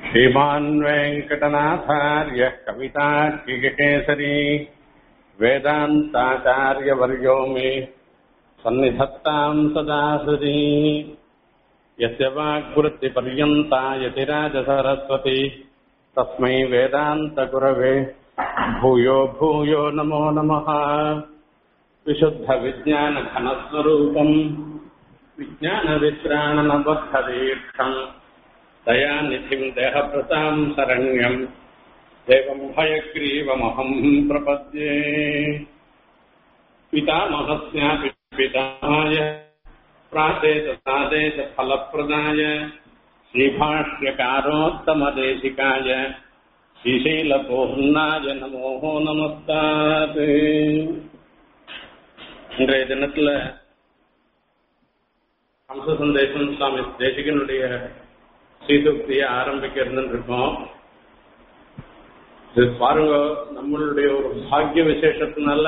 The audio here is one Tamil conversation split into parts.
श्रीमान् वेङ्कटनाथार्यः कवितार्किककेसरी वेदान्ताचार्यवर्यो मे सन्निधत्ताम् सदा हृदि यस्य वाग्वृत्तिपर्यन्ता यतिराजसरस्वती तस्मै वेदान्तगुरवे भूयो भूयो नमो नमः विशुद्धविज्ञानघनस्वरूपम् विज्ञानविश्राणनबद्धदीक्षम् दयानिधिम् देहभृताम् शरण्यम् देवम् भयग्रीवमहम् प्रपद्ये पितामहस्यापि पिताय प्रादेशसादेशफलप्रदाय श्रीभाष्यकारोत्तमदेशिकाय श्रीशैलपूर्णाय नमो நமஸ்தாத் இன்றைய தினத்துல ஹம்ச சந்தேசம் சுவாமி தேசிகனுடைய ஸ்ரீசுக்தியை ஆரம்பிக்க இருந்துருக்கோம் இது பாருங்க நம்மளுடைய ஒரு பாக்கிய விசேஷத்தினால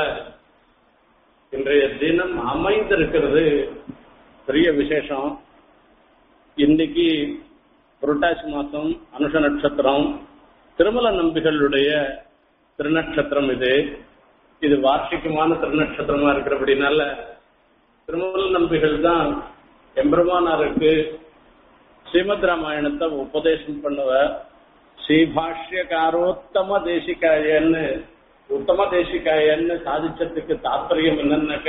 இன்றைய தினம் அமைந்திருக்கிறது பெரிய விசேஷம் இன்னைக்கு புரட்டாசி மாசம் அனுஷ நட்சத்திரம் திருமல நம்பிகளுடைய திருநட்சத்திரம் இது இது வார்ஷிகமான திருநட்சத்திரமா இருக்கிறபடினால திருமல நம்பிகள் தான் எம்பெருமானாருக்கு ஸ்ரீமத் ராமாயணத்தை உபதேசம் பண்ணுவ ஸ்ரீபாஷ்யகாரோத்தம தேசிகாயன்னு உத்தம தேசிகாயன்னு சாதிச்சதுக்கு தாற்பயம் என்னன்னாக்க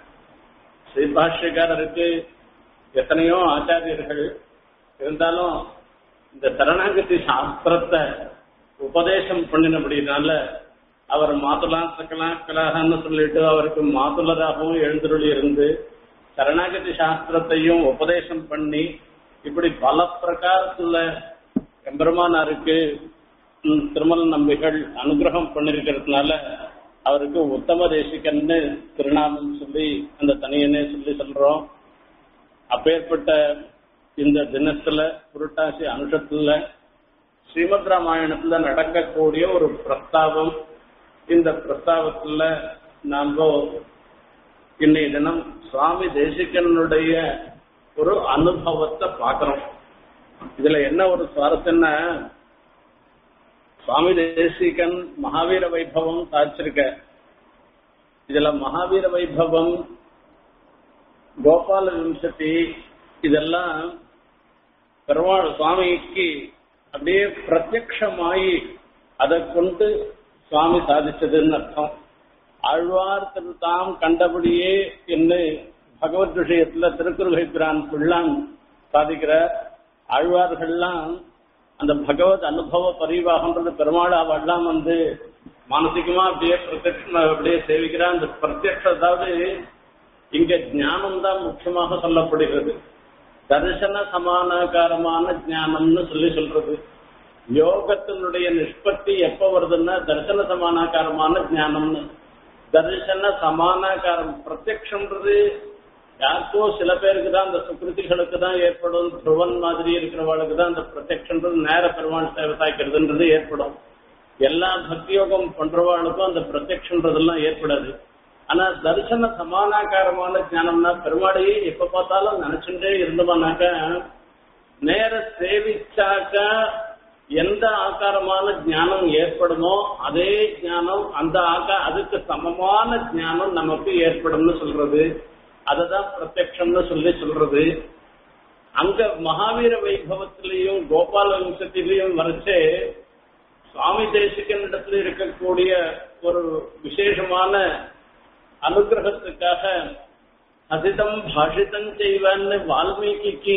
ஸ்ரீபாஷ்யக்காரருக்கு எத்தனையோ ஆச்சாரியர்கள் இருந்தாலும் இந்த சரணாகதி சாஸ்திரத்தை உபதேசம் பண்ணினபடினால அவர் மாதுலா சக்கலாக்கலாகன்னு சொல்லிட்டு அவருக்கு மாதுலராகவும் எழுந்தருளி இருந்து சரணாகதி சாஸ்திரத்தையும் உபதேசம் பண்ணி இப்படி பல பிரகாரத்துல எம்பெருமானாருக்கு திருமல் நம்பிகள் அனுகிரகம் பண்ணிருக்கிறதுனால அவருக்கு உத்தம தேசிகன்னு திருநாமம் சொல்லி அந்த தனியனே சொல்லி சொல்றோம் அப்பேற்பட்ட இந்த தினத்துல புரட்டாசி அனுஷத்துல ஸ்ரீமத் ராமாயணத்துல நடக்கக்கூடிய ஒரு பிரஸ்தாபம் இந்த பிரஸ்தாபத்துல நாம இன்னைய தினம் சுவாமி தேசிகனுடைய ஒரு அனுபவத்தை பார்க்கிறோம் இதுல என்ன ஒரு சுவாரஸ்யம்னா சுவாமி தேசிகன் மகாவீர வைபவம் சாதிச்சிருக்க இதுல மகாவீர வைபவம் கோபால விம்சதி இதெல்லாம் பெருமாள் சுவாமிக்கு அப்படியே பிரத்யமாயி அதை கொண்டு சுவாமி சாதிச்சதுன்னு அர்த்தம் ஆழ்வார் திரு தாம் கண்டபடியே என்று பகவத் விஷயத்துல திருக்குறுகை பிரான் பிள்ளான் சாதிக்கிற ஆழ்வார்கள்லாம் அந்த பகவத் அனுபவ பரிவாகன்றது பெருமாள் அவெல்லாம் வந்து மானசிகமா அப்படியே பிரத்யட்ச அப்படியே சேவிக்கிறா அந்த பிரத்யட்ச அதாவது இங்க ஞானம் தான் முக்கியமாக சொல்லப்படுகிறது தரிசன சமானாகாரமான ஞானம்னு சொல்லி சொல்றது யோகத்தினுடைய நிஷ்பத்தி எப்ப வருதுன்னா தரிசன சமானாகாரமான ஞானம்னு தரிசன சமானாகாரம் பிரத்யக்ஷன்றது யாருக்கோ சில பேருக்கு தான் அந்த சுக்கிருதிகளுக்கு தான் ஏற்படும் துருவன் மாதிரி இருக்கிறவளுக்கு தான் அந்த பிரத்யக்ஷன்றது நேர பெருமாள் சேவை சாய்க்கிறதுன்றது ஏற்படும் எல்லா பக்தியோகம் பண்றவாளுக்கும் அந்த பிரத்யக்ஷன்றதெல்லாம் ஏற்படாது ஆனா தரிசன சமானாகாரமான ஞானம்னா பெருமாளையே எப்ப பார்த்தாலும் நினைச்சுட்டே இருந்தோம்னாக்க நேர சேவிச்சாக்க எந்த ஆக்காரமான ஞானம் ஏற்படுமோ அதே ஞானம் அந்த ஆக்கா அதுக்கு சமமான ஞானம் நமக்கு ஏற்படும்னு சொல்றது அததான் பிரத்யம்னு சொல்லி சொல்றது அங்க மகாவீர வைபவத்திலையும் கோபால வம்சத்திலையும் வரைச்சே சுவாமி தேசிகன் இடத்துல இருக்கக்கூடிய ஒரு விசேஷமான அனுகிரகத்துக்காக ஹசிதம் பாஷிதம் செய்வன்னு வால்மீகிக்கு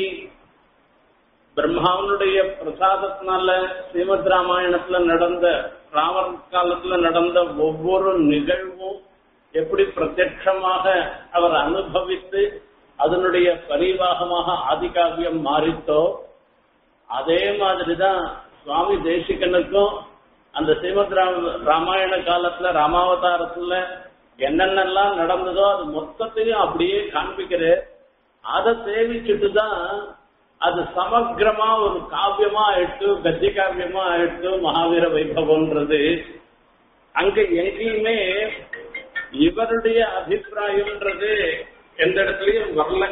பிரம்மாவனுடைய பிரசாதத்தினால ஸ்ரீமத் ராமாயணத்துல நடந்த ராமர் காலத்துல நடந்த ஒவ்வொரு நிகழ்வும் எப்படி பிரத்யட்சமாக அவர் அனுபவித்து அதனுடைய பரிவாகமாக ஆதிகாவியம் மாறித்தோ அதே மாதிரிதான் சுவாமி தேசிகனுக்கும் அந்த ஸ்ரீமத் ராமாயண காலத்துல ராமாவதாரத்துல என்னென்னலாம் நடந்ததோ அது மொத்தத்தையும் அப்படியே காண்பிக்கிற அதை சேவிச்சுட்டு தான் அது சமக்கிரமா ஒரு காவியமா ஆயிட்டு கத்திய காவியமா ஆயிட்டு மகாவீர வைபவம்ன்றது அங்க எங்கேயுமே இவருடைய அபிப்பிராயம்ன்றது எந்த இடத்துலயும் வரல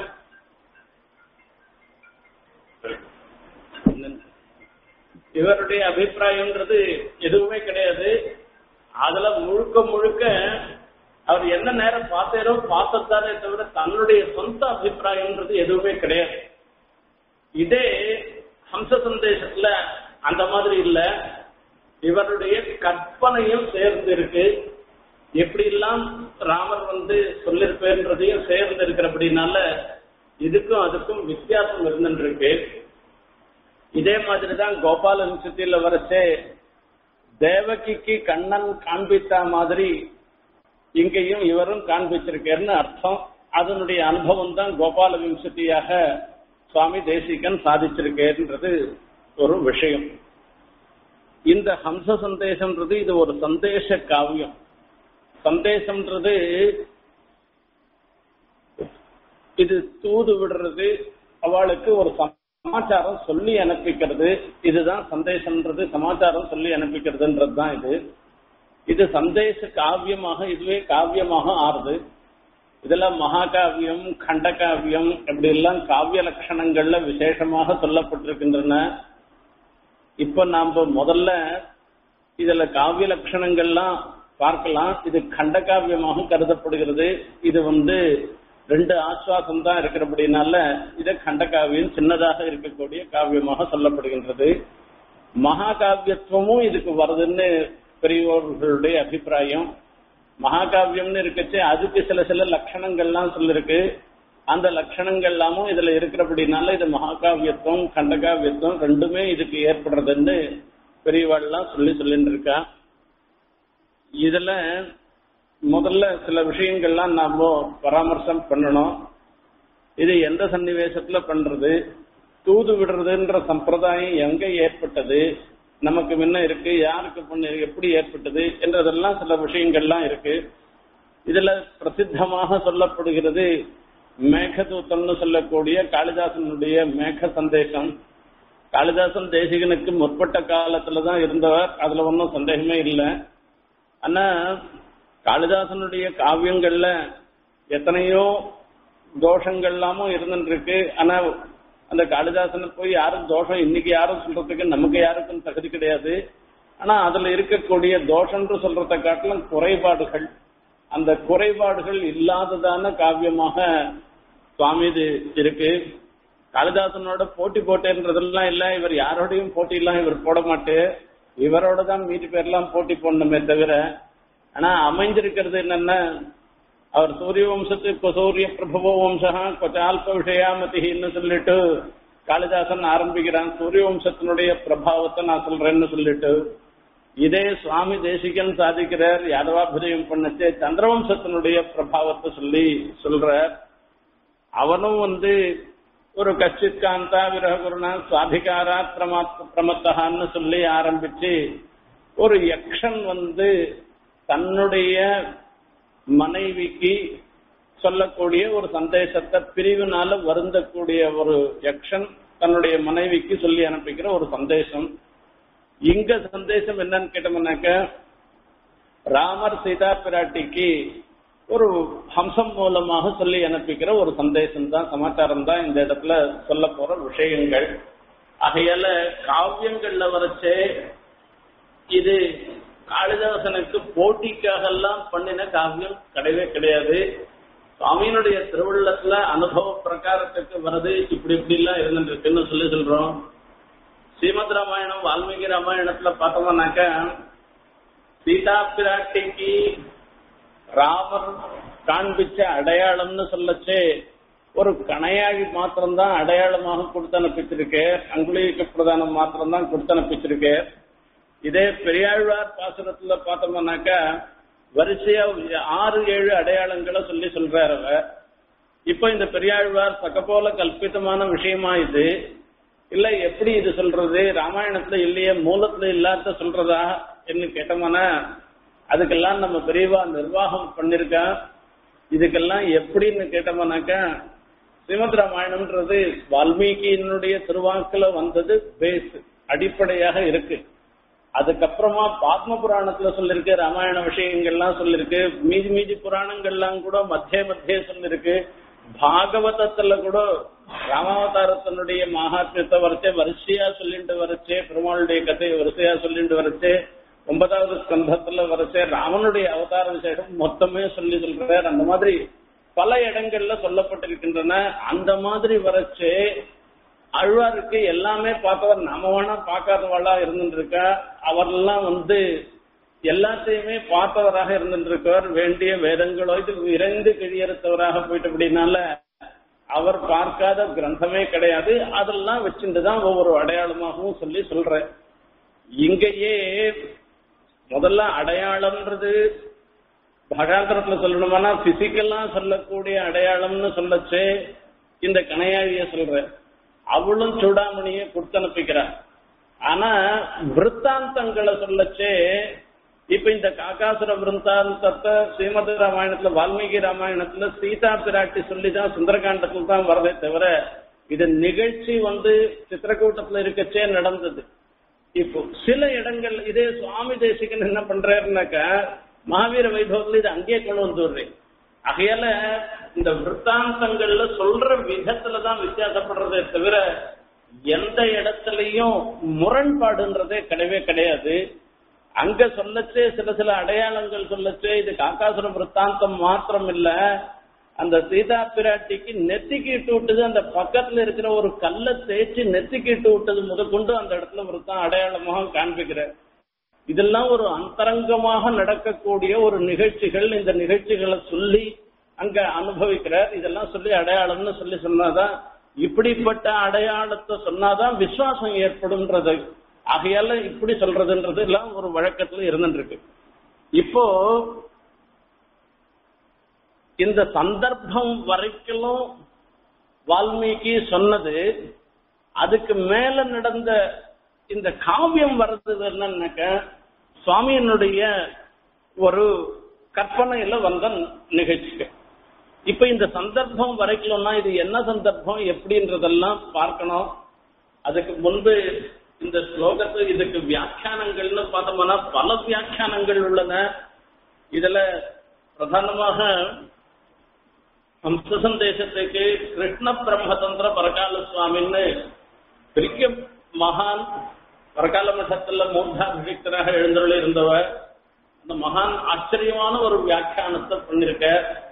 இவருடைய அபிப்பிராயம்ன்றது எதுவுமே கிடையாது அதுல முழுக்க முழுக்க அவர் என்ன நேரம் பார்த்தாரோ பார்த்ததானே தவிர தன்னுடைய சொந்த அபிப்பிராயம்ன்றது எதுவுமே கிடையாது இதே ஹம்ச சந்தேசத்துல அந்த மாதிரி இல்ல இவருடைய கற்பனையும் சேர்ந்து இருக்கு எப்படி எல்லாம் ராமர் வந்து சொல்லிருப்பேன்றதையும் சேர்ந்து இருக்கிறபடினால இதுக்கும் அதுக்கும் வித்தியாசம் இருந்துருக்கு இதே மாதிரிதான் கோபால வம்சத்தில வரைச்சே தேவகிக்கு கண்ணன் காண்பித்த மாதிரி இங்கேயும் இவரும் காண்பிச்சிருக்காருன்னு அர்த்தம் அதனுடைய அனுபவம் தான் கோபால விம்சதியாக சுவாமி தேசிகன் சாதிச்சிருக்கேன்றது ஒரு விஷயம் இந்த ஹம்ச சந்தேசம்ன்றது இது ஒரு சந்தேச காவியம் சந்தேசம்ன்றது இது தூது விடுறது அவளுக்கு ஒரு சமாச்சாரம் சொல்லி அனுப்பிக்கிறது இதுதான் சந்தேசம்ன்றது சமாச்சாரம் சொல்லி அனுப்பிக்கிறதுன்றது தான் இது இது சந்தேச காவியமாக இதுவே காவியமாக ஆறுது இதுல மகாகாவியம் கண்டகாவியம் இப்படி எல்லாம் காவிய லட்சணங்கள்ல விசேஷமாக சொல்லப்பட்டிருக்கின்றன இப்ப நாம முதல்ல இதுல காவிய லட்சணங்கள்லாம் பார்க்கலாம் இது கண்டகாவியமாக கருதப்படுகிறது இது வந்து ரெண்டு ஆஸ்வாசம் தான் இருக்கிறபடினால இதை கண்டகாவியம் சின்னதாக இருக்கக்கூடிய காவியமாக சொல்லப்படுகின்றது மகாகாவியத்துவமும் இதுக்கு வருதுன்னு பெரியவர்களுடைய அபிப்பிராயம் மகாகாவியம்னு இருக்கச்சு அதுக்கு சில சில லட்சணங்கள்லாம் சொல்லிருக்கு அந்த லட்சணங்கள் எல்லாமும் இதுல இருக்கிறபடினால இது மகாகாவியத்துவம் கண்டகாவியத்துவம் ரெண்டுமே இதுக்கு ஏற்படுறதுன்னு பெரியவாள்லாம் சொல்லி சொல்லிட்டு இருக்கா இதுல முதல்ல சில விஷயங்கள்லாம் நாம பராமர்சம் பண்ணணும் இது எந்த சன்னிவேசத்துல பண்றது தூது விடுறதுன்ற சம்பிரதாயம் எங்க ஏற்பட்டது நமக்கு முன்ன இருக்கு யாருக்கு பண்ண எப்படி ஏற்பட்டது என்றதெல்லாம் சில விஷயங்கள்லாம் இருக்கு இதுல பிரசித்தமாக சொல்லப்படுகிறது மேகதூத்தம்னு சொல்லக்கூடிய காளிதாசனுடைய மேக சந்தேகம் காளிதாசன் தேசிகனுக்கு முற்பட்ட காலத்துல தான் இருந்தவர் அதுல ஒன்றும் சந்தேகமே இல்லை ஆனா காளிதாசனுடைய காவியங்கள்ல எத்தனையோ தோஷங்கள்லாமும் இருந்துருக்கு ஆனா அந்த காளிதாசனை போய் யாரும் தோஷம் இன்னைக்கு யாரும் சொல்றதுக்கு நமக்கு யாருக்கும் தகுதி கிடையாது ஆனா அதுல இருக்கக்கூடிய தோஷம்னு சொல்றதை காட்டிலும் குறைபாடுகள் அந்த குறைபாடுகள் இல்லாததான காவியமாக சுவாமி இது இருக்கு காளிதாசனோட போட்டி போட்டேன்றதெல்லாம் இல்ல இவர் யாரோடையும் போட்டி எல்லாம் இவர் போட மாட்டு இவரோட தான் மீதி பேர்லாம் போட்டி போடணுமே தவிர ஆனா அமைஞ்சிருக்கிறது என்னன்னா அவர் சூரிய வம்சத்துக்கு சூரிய பிரபவ வம்சா கொச்சால்ப விஷயாமதின்னு சொல்லிட்டு காளிதாசன் ஆரம்பிக்கிறான் சூரிய வம்சத்தினுடைய பிரபாவத்தை நான் சொல்றேன்னு சொல்லிட்டு இதே சுவாமி தேசிகன் சாதிக்கிறார் யாதவாபிதயம் பண்ணச்சு சந்திரவம்சத்தினுடைய பிரபாவத்தை சொல்லி சொல்றார் அவனும் வந்து ஒரு கச்சித் காந்தா விரகுருணா சுவாதிகாரா பிரமத்தகான்னு சொல்லி ஆரம்பிச்சு ஒரு யக்ஷன் வந்து தன்னுடைய மனைவிக்கு சொல்லக்கூடிய ஒரு சந்தேசத்தை பிரிவினால வருந்தக்கூடிய ஒரு யக்ஷன் தன்னுடைய மனைவிக்கு சொல்லி அனுப்பிக்கிற ஒரு சந்தேசம் இங்க சந்தேசம் என்னன்னு கேட்டோம்னாக்க ராமர் சீதா பிராட்டிக்கு ஒரு ஹம்சம் மூலமாக சொல்லி அனுப்பிக்கிற ஒரு சந்தேசம் தான் சமாச்சாரம் தான் இந்த இடத்துல சொல்ல போற விஷயங்கள் ஆகையால காவியங்கள்ல வரைச்சே இது காளிதாசனுக்கு போட்டிக்காக எல்லாம் பண்ணின காவியம் கிடையவே கிடையாது சுவாமியினுடைய திருவள்ளத்துல அனுபவ பிரகாரத்துக்கு வருது இப்படி இப்படி எல்லாம் இருந்துருக்குன்னு சொல்லி சொல்றோம் ஸ்ரீமத் ராமாயணம் வால்மீகி ராமாயணத்துல பார்த்தோம்னாக்க சீதா பிராட்டிக்கு ராமர் காண்பிச்ச அடையாளம்னு சொல்லச்சே ஒரு கணையாழி மாத்திரம்தான் அடையாளமாக கொடுத்து அனுப்பிச்சிருக்கு அங்குலீக பிரதானம் மாத்திரம்தான் கொடுத்து அனுப்பிச்சிருக்கு இதே பெரியாழ்வார் பாசுரத்துல பார்த்தோம்னாக்கா வரிசையா ஆறு ஏழு அடையாளங்களை சொல்லி சொல்றாரு அவர் இப்ப இந்த பெரியாழ்வார் சக்கப்போல கல்பித்தமான விஷயமா இது இல்ல எப்படி இது சொல்றது ராமாயணத்துல இல்லையே மூலத்துல இல்லாத சொல்றதா என்று கேட்டோம்னா அதுக்கெல்லாம் நம்ம பெரியவா நிர்வாகம் பண்ணிருக்கா இதுக்கெல்லாம் எப்படின்னு கேட்டோம்னாக்கா ஸ்ரீமத் ராமாயணம்ன்றது வால்மீகியினுடைய திருவாக்குல வந்தது பேஸ் அடிப்படையாக இருக்கு அதுக்கப்புறமா பாத்ம புராணத்துல சொல்லிருக்கு ராமாயண விஷயங்கள்லாம் சொல்லிருக்கு மீதி மீதி புராணங்கள்லாம் கூட மத்திய மத்திய சொல்லிருக்கு பாகவதத்துல கூட ராமாவதாரத்தினுடைய மகாத்மியத்தை வரைச்சே வரிசையா சொல்லிட்டு வரைச்சே பெருமாளுடைய கதையை வரிசையா சொல்லிட்டு வரைச்சே ஒன்பதாவது ஸ்கந்தத்துல வரைச்சே ராமனுடைய அவதார விசேஷம் மொத்தமே சொல்லி சொல்றார் அந்த மாதிரி பல இடங்கள்ல சொல்லப்பட்டிருக்கின்றன அந்த மாதிரி வரைச்சே அழ்வாருக்கு எல்லாமே பார்த்தவர் நாம வேணா பார்க்காதவளா இருந்துட்டு இருக்கா அவரெல்லாம் வந்து எல்லாத்தையுமே பார்த்தவராக இருந்திருக்கவர் வேண்டிய வேதங்களோ இது விரைந்து கிழியறுத்தவராக போயிட்டு அப்படின்னால அவர் பார்க்காத கிரந்தமே கிடையாது அதெல்லாம் வச்சுட்டு தான் ஒவ்வொரு அடையாளமாகவும் சொல்லி சொல்றேன் இங்கேயே முதல்ல அடையாளம்ன்றது பகாந்திரத்துல சொல்லணுமானா பிசிக்கலா சொல்லக்கூடிய அடையாளம்னு சொல்லச்சே இந்த கணையாழிய சொல்ற அவளும் சூடாமணியை கொடுத்தனுப்பிக்கிறார் ஆனா விற்த்தாந்தங்களை சொல்லச்சே இப்ப இந்த காக்காசுர விருந்தாந்தத்தை ஸ்ரீமதி ராமாயணத்துல வால்மீகி ராமாயணத்துல சீதா பிராட்டி சொல்லிதான் சுந்தரகாண்டத்துல தான் வரதே தவிர இது நிகழ்ச்சி வந்து சித்திரக்கூட்டத்துல இருக்கச்சே நடந்தது இப்போ சில இடங்கள் இதே சுவாமி தேசிகன் என்ன பண்றாருனாக்கா மகாவீர வைபவத்துல இது அங்கேயே கொண்டு வந்துடுறேன் ஆகையால இந்த விற்த்தாந்தங்கள்ல சொல்ற விதத்துல தான் வித்தியாசப்படுறதே தவிர எந்த இடத்துலயும் முரண்பாடுன்றதே கிடையவே கிடையாது அங்க சொல்லச்சே சில சில அடையாளங்கள் சொல்லச்சே இது காக்காசுர விற்த்தாந்தம் மாத்திரம் இல்ல அந்த சீதா பிராட்டிக்கு நெத்திக்கு இட்டு விட்டது அந்த பக்கத்துல இருக்கிற ஒரு கல்லை தேய்ச்சி நெத்திக்கு இட்டு விட்டது முதற்கொண்டு அந்த இடத்துல விற்த்தாம் அடையாளமாக காண்பிக்கிறார் இதெல்லாம் ஒரு அந்தரங்கமாக நடக்கக்கூடிய ஒரு நிகழ்ச்சிகள் இந்த நிகழ்ச்சிகளை சொல்லி அங்க அனுபவிக்கிறார் இதெல்லாம் சொல்லி அடையாளம்னு சொல்லி சொன்னாதான் இப்படிப்பட்ட அடையாளத்தை சொன்னாதான் விசுவாசம் ஏற்படும்ன்றது ஆகையால இப்படி சொல்றதுன்றது எல்லாம் ஒரு வழக்கத்துல இருந்துட்டு இருக்கு இப்போ இந்த சந்தர்ப்பம் வரைக்கும் வால்மீகி சொன்னது அதுக்கு மேல நடந்த இந்த காவியம் வர்றது என்னன்னாக்க சுவாமியினுடைய ஒரு கற்பனையில வந்த நிகழ்ச்சிக்கு இப்ப இந்த சந்தர்ப்பம் வரைக்கணும்னா இது என்ன சந்தர்ப்பம் எப்படின்றதெல்லாம் பார்க்கணும் அதுக்கு முன்பு இந்த ஸ்லோகத்து இதுக்கு வியாக்கியானங்கள்னு பார்த்தோம்னா பல வியாக்கியானங்கள் உள்ளன இதுல பிரதானமாக ஹம்ச சந்தேசத்துக்கு கிருஷ்ண பிரம்மதந்திர பரகால சுவாமின்னு பெரிய மகான் பரகால மட்டத்துல மூர்தாபிஷிக்தராக எழுந்தருள் இருந்தவர் அந்த மகான் ஆச்சரியமான ஒரு வியாக்கியானத்தை பண்ணிருக்க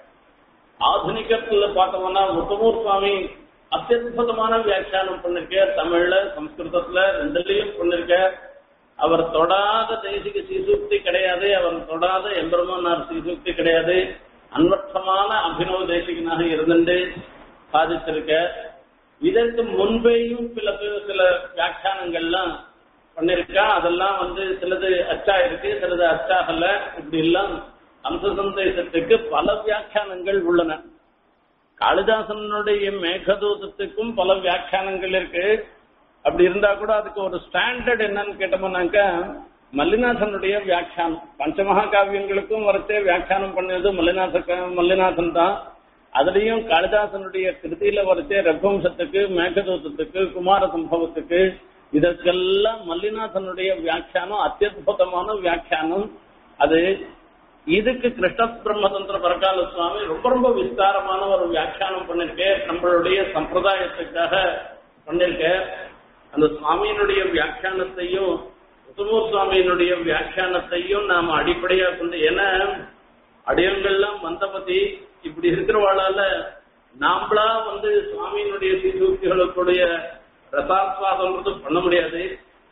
ஆధుனிகத்துல பார்த்தோம்னா முத்தமூர் சுவாமி அத்தியுதமான வியாக்கியானம் பண்ணிருக்க தமிழ்ல சம்ஸ்கிருதத்துல ரெண்டுலயும் பண்ணிருக்க அவர் தொடாத தேசிக சீசூக்தி கிடையாது அவர் தொடாத எம்பெருமானார் சீசூக்தி கிடையாது அன்வர்த்தமான அபினவ தேசிகனாக இருந்துட்டு சாதிச்சிருக்க இதற்கு முன்பேயும் சில பேர் சில வியாக்கியானங்கள்லாம் பண்ணிருக்கா அதெல்லாம் வந்து சிலது அச்சா இருக்கு சிலது அச்சாகல இப்படி எல்லாம் அம்ச சந்தேசத்துக்கு பல வியாக்கியானங்கள் உள்ளன காளிதாசனுடைய மேகதூதத்துக்கும் பல வியாக்கியானங்கள் இருக்கு அப்படி இருந்தா கூட அதுக்கு ஒரு ஸ்டாண்டர்ட் என்னன்னு கேட்டோம்னாக்கா மல்லிநாதனுடைய வியாக்கியானம் பஞ்சமகா காவியங்களுக்கும் வரத்தே வியாக்கியானம் பண்ணது மல்லிநாத மல்லிநாதன் தான் அதுலயும் காளிதாசனுடைய கிருதியில வரத்தே ரகுவம்சத்துக்கு மேகதூதத்துக்கு குமார சம்பவத்துக்கு இதற்கெல்லாம் மல்லிநாதனுடைய வியாக்கியானம் அத்தியுதமான வியாக்கியானம் அது இதுக்கு கிருஷ்ண பிரம்மதந்திர பரகால சுவாமி ரொம்ப ரொம்ப விஸ்தாரமான ஒரு வியாக்கியானம் பண்ணிருக்கேன் நம்மளுடைய சம்பிரதாயத்துக்காக பண்ணிருக்கேன் அந்த சுவாமியினுடைய வியாக்கியானத்தையும் உத்தமூர் சுவாமியினுடைய வியாக்கியானத்தையும் நாம அடிப்படையா கொண்டு ஏன்னா அடியங்கள்லாம் மந்தபதி இப்படி இருக்கிறவாளால நாம்பளா வந்து சுவாமியினுடைய சீசூக்திகளுக்குடைய ரசாஸ்வாதம்ன்றது பண்ண முடியாது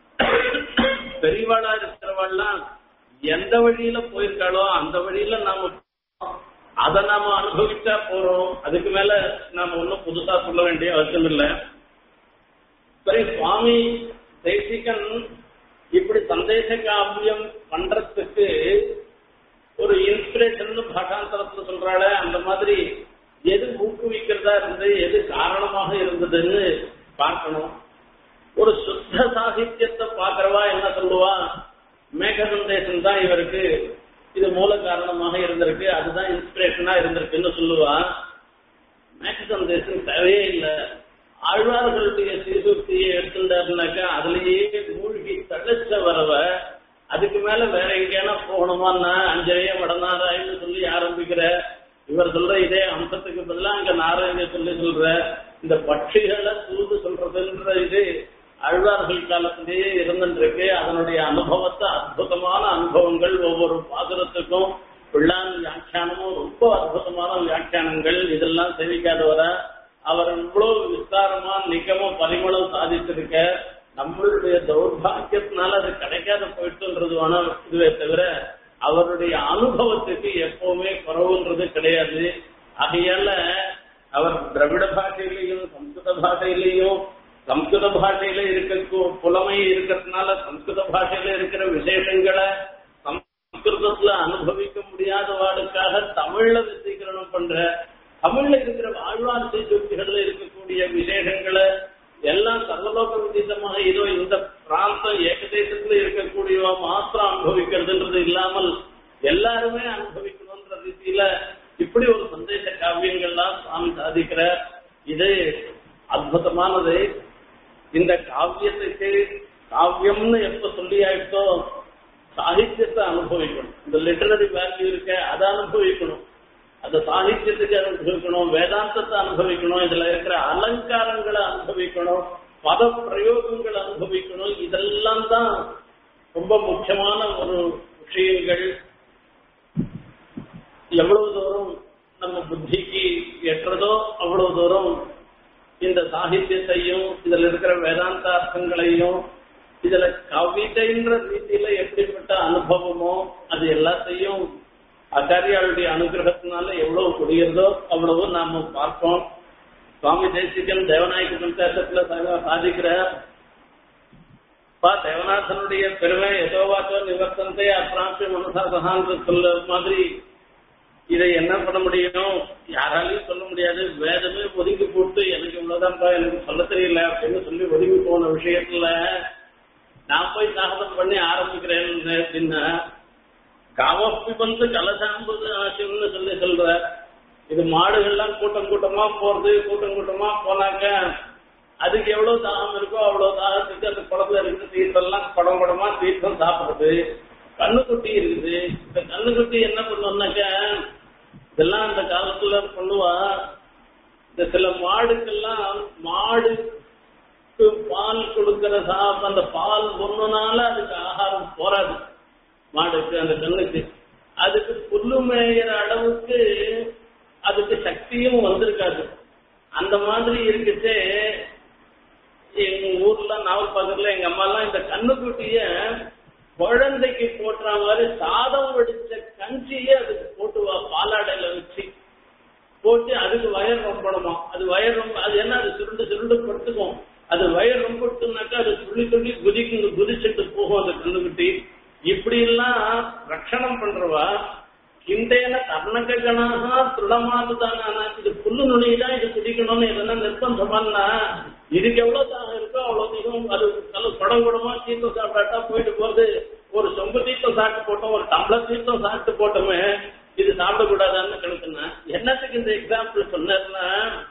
பெரியவாளா இருக்கிறவாள்லாம் எந்த வழியில போயிருக்காளோ அந்த வழியில நாம அதை நாம அனுபவிச்சா போறோம் அதுக்கு மேல நாம ஒன்னும் புதுசா சொல்ல வேண்டிய அவசியம் இல்லை சரி சுவாமி தேசிகன் இப்படி சந்தேச காவியம் பண்றதுக்கு ஒரு இன்ஸ்பிரேஷன் பாஷாந்தரத்துல சொல்றாள அந்த மாதிரி எது ஊக்குவிக்கிறதா இருந்து எது காரணமாக இருந்ததுன்னு பார்க்கணும் ஒரு சுத்த சாகித்யத்தை பாக்குறவா என்ன சொல்லுவா மேக சந்தேசம் தான் இவருக்கு இது மூல காரணமாக இருந்திருக்கு அதுதான் இன்ஸ்பிரேஷனா இருந்திருக்குன்னு சொல்லுவா மேக சந்தேசம் தேவையே இல்லை ஆழ்வார்களுடைய சீசுக்தியை எடுத்துட்டாருனாக்கா அதுலயே மூழ்கி தடைச்ச வரவ அதுக்கு மேல வேற எங்கேனா போகணுமான்னா அஞ்சரைய வடநாராயணு சொல்லி ஆரம்பிக்கிற இவர் சொல்ற இதே அம்சத்துக்கு பதிலா அங்க நாராயண சொல்லி சொல்ற இந்த பட்சிகளை தூது சொல்றதுன்ற இது அழ்வார்கள் காலத்திலேயே இருந்துருக்கு அதனுடைய அனுபவத்தை அற்புதமான அனுபவங்கள் ஒவ்வொரு பாசுரத்துக்கும் பிள்ளான் வியாக்கியானமும் ரொம்ப அற்புதமான வியாக்கியானங்கள் இதெல்லாம் சேவிக்காதவர அவர் இவ்வளவு விஸ்தாரமா நிகமும் பரிமளம் சாதித்திருக்க நம்மளுடைய தௌர்பாகியத்தினால அது கிடைக்காத போயிட்டுன்றது வேணா இதுவே தவிர அவருடைய அனுபவத்துக்கு எப்பவுமே குறவுன்றது கிடையாது ஆகையால அவர் திராவிட பாஷையிலையும் சம்ஸ்கிருத பாஷையிலையும் சம்ஸ்கிருத பாஷையில இருக்க புலமை இருக்கிறதுனால சம்ஸ்கிருத பாஷையில இருக்கிற விசேஷங்களை சம்ஸ்கிருதத்துல அனுபவிக்க முடியாதவாளுக்காக தமிழ்ல விசீகரணம் பண்ற தமிழ்ல இருக்கிற வாழ்வார்த்தை சுத்திகள்ல இருக்கக்கூடிய விசேஷங்களை எல்லாம் சர்வலோக விதித்தமாக இதோ இந்த பிராந்தம் ஏகதேசத்துல இருக்கக்கூடியவா மாத்திரம் அனுபவிக்கிறதுன்றது இல்லாமல் எல்லாருமே அனுபவிக்கணும்ன்ற ரீதியில இப்படி ஒரு சந்தேச காவியங்கள்லாம் சுவாமி சாதிக்கிற இது அற்புதமானது இந்த காவியத்துக்கு காவியம்னு எப்ப சொல்லி ஆயிட்டோ சாகித்யத்தை அனுபவிக்கணும் இந்த லிட்டரரி வேல்யூ இருக்க அதை அனுபவிக்கணும் அந்த சாகித்யத்துக்கு அனுபவிக்கணும் வேதாந்தத்தை அனுபவிக்கணும் இதுல இருக்கிற அலங்காரங்களை அனுபவிக்கணும் பத பிரயோகங்களை அனுபவிக்கணும் இதெல்லாம் தான் ரொம்ப முக்கியமான ஒரு விஷயங்கள் எவ்வளவு தூரம் நம்ம புத்திக்கு எட்டுறதோ அவ்வளவு தூரம் இந்த சாகித்யத்தையும் இதுல இருக்கிற வேதாந்த அர்த்தங்களையும் இதுல கவிதைன்ற ரீதியில எப்படிப்பட்ட அனுபவமோ அது எல்லாத்தையும் ஆச்சாரியாளுடைய அனுகிரகத்தினால எவ்வளவு புரியுறதோ அவ்வளவு நாம பார்ப்போம் சுவாமி தேசிகன் தேவநாயக பஞ்சாசத்துல சாதிக்கிற பா தேவநாதனுடைய பெருமை எதோவாச்சோ நிவர்த்தனத்தை அப்பிராந்தி மனசா சகான்ற சொல்ல மாதிரி இதை என்ன பண்ண முடியும் யாராலையும் சொல்ல முடியாது வேதமே ஒதுங்கி போட்டு எனக்கு இவ்வளவுதான்ப்பா எனக்கு சொல்ல தெரியல அப்படின்னு சொல்லி ஒதுங்கி போன விஷயத்துல நான் போய் சாகதம் பண்ணி ஆரம்பிக்கிறேன் அப்படின்னா காவப்பி வந்து கலசாம்பது ஆசியம்னு சொல்லி சொல்ற இது மாடுகள்லாம் கூட்டம் கூட்டமா போறது கூட்டம் கூட்டமா போனாக்க அதுக்கு எவ்வளவு தாகம் இருக்கோ அவ்வளவு தாகத்துக்கு அந்த குடத்துல இருக்கிற தீர்த்தம்லாம் குடம் குடமா தீர்த்தம் சாப்பிடுறது கண்ணுக்குட்டி இருக்குது இந்த கண்ணுக்குட்டி என்ன பண்ணுவோம்னாக்க இதெல்லாம் அந்த காலத்துல பண்ணுவா இந்த சில மாடுக்கெல்லாம் மாடு பால் கொடுக்கிற சாப் அந்த பால் ஒண்ணுனால அதுக்கு ஆகாரம் போராது மாடுக்கு அந்த கண்ணுக்கு அதுக்கு புல்லு மேயிற அளவுக்கு அதுக்கு சக்தியும் வந்திருக்காது அந்த மாதிரி இருக்குச்சே எங்க ஊர்ல நாவல் பக்கத்துல எங்க அம்மா எல்லாம் இந்த கண்ணுக்குட்டிய குழந்தைக்கு போட்டுற மாதிரி சாதம் வடிச்ச கஞ்சியே அதுக்கு போட்டுவா பாலாடையில வச்சு போட்டு அதுக்கு வயர் ரொம்பணுமா அது வயர் ரொம்ப அது என்ன அது சுருண்டு சுருண்டு படுத்துக்கும் அது வயர் ரொம்பட்டுனாக்கா அது துள்ளி துள்ளி குதிக்கு குதிச்சுட்டு போகும் அந்த கண்ணுக்குட்டி இப்படி எல்லாம் ரட்சணம் பண்றவா கிண்டேன கர்ணகணாக திருடமாதுதானா இது புல்லு நுனிதான் இது குடிக்கணும்னு எதனா நிர்பந்தம் பண்ணா இதுக்கு எவ்வளவு தாகம் இருக்கோ அவ்வளவு தீகம் அது நல்ல படம் குடமா தீர்த்தம் சாப்பிட்டாட்டா போயிட்டு போறது ஒரு சொம்பு தீர்த்தம் சாப்பிட்டு போட்டோம் ஒரு டம்ளர் தீர்த்தம் சாப்பிட்டு போட்டோமே இது சாப்பிடக்கூடாதான்னு கணக்குன்னா என்னத்துக்கு இந்த எக்ஸாம்பிள் சொன்னா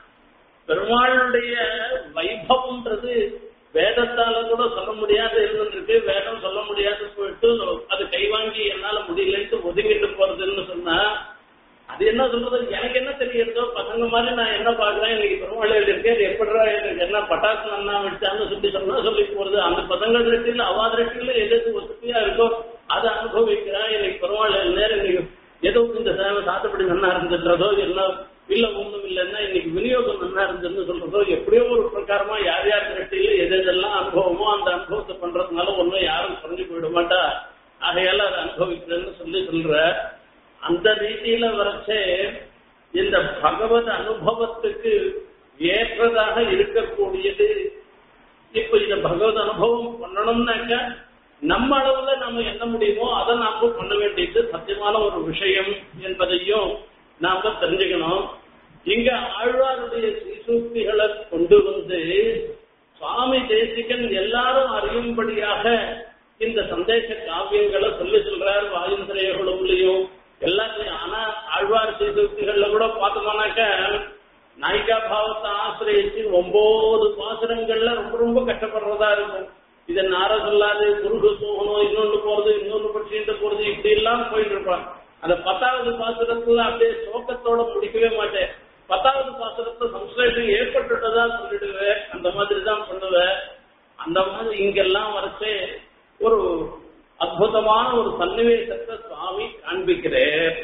பெருமாளுடைய வைபவம்ன்றது வேதத்தால கூட சொல்ல முடியாது இருந்துருக்கு வேதம் சொல்ல முடியாது போயிட்டு அது கை வாங்கி என்னால முடியலன்ட்டு ஒதுங்கிட்டு போறதுன்னு சொன்னா அது என்ன சொல்றது எனக்கு என்ன தெரியறதோ பசங்க மாதிரி நான் என்ன பாக்குறேன் இன்னைக்கு பெருமாள் இருக்கு அது எப்படிடா எனக்கு என்ன பட்டாசு நன்னா வச்சான்னு சொல்லி சொன்னா சொல்லி போறது அந்த பசங்க திருஷ்டியில் அவா திருஷ்டியில எது எது வசதியா இருக்கோ அதை அனுபவிக்கிறேன் இன்னைக்கு பெருமாள் நேரம் இன்னைக்கு ஏதோ இந்த சேவை சாத்தப்படி நன்னா இருந்துன்றதோ என்ன இல்ல ஒண்ணும் இல்லைன்னா இன்னைக்கு விநியோகம் நல்லா இருந்ததுன்னு சொல்றதோ எப்படியோ ஒரு பிரகாரமா யார் யார் திருஷ்டியில எது எதெல்லாம் அனுபவமோ அந்த அனுபவத்தை பண்றதுனால ஒன்னும் யாரும் குறைஞ்சு போயிட மாட்டா ஆகையால அதை அனுபவிக்கிறேன்னு சொல்லி சொல்ற அந்த ரீதியில வரைச்சே இந்த பகவத் அனுபவத்துக்கு ஏற்றதாக இருக்கக்கூடியது இப்ப இந்த பகவத் அனுபவம் பண்ணணும்னாக்க நம்ம அளவுல நம்ம என்ன முடியுமோ அதை நாம பண்ண வேண்டியது சத்தியமான ஒரு விஷயம் என்பதையும் நாம தெரிஞ்சுக்கணும் இங்க ஆழ்வாருடைய சீசூக்திகளை கொண்டு வந்து சுவாமி தேசிகன் எல்லாரும் அறியும்படியாக இந்த சந்தேச காவியங்களை சொல்லி சொல்றார் வாயுந்திரையர்களும் எல்லாத்தையும் ஆனா ஆழ்வார் சீசூக்திகள்ல கூட பார்த்தோம்னாக்க நாயிகா பாவத்தை ஆசிரியச்சு ஒன்பது பாசுரங்கள்ல ரொம்ப ரொம்ப கஷ்டப்படுறதா இருக்கும் இதை நார சொல்லாது குருகு போகணும் இன்னொன்னு போறது இன்னொன்னு படிச்சுட்டு போறது இப்படி எல்லாம் போயிட்டு இருப்பான் அந்த பத்தாவது எட்டாவது பாசுரத்துல அப்படியே சோகத்தோட முடிக்கவே மாட்டேன் பத்தாவது பாசுரத்துல சம்ஸ்லேஷன் ஏற்பட்டுட்டதா சொல்லிடுவேன் அந்த மாதிரி தான் பண்ணுவேன் அந்த மாதிரி இங்கெல்லாம் வரைச்சு ஒரு அற்புதமான ஒரு சன்னிவேசத்தை சுவாமி காண்பிக்கிறேன்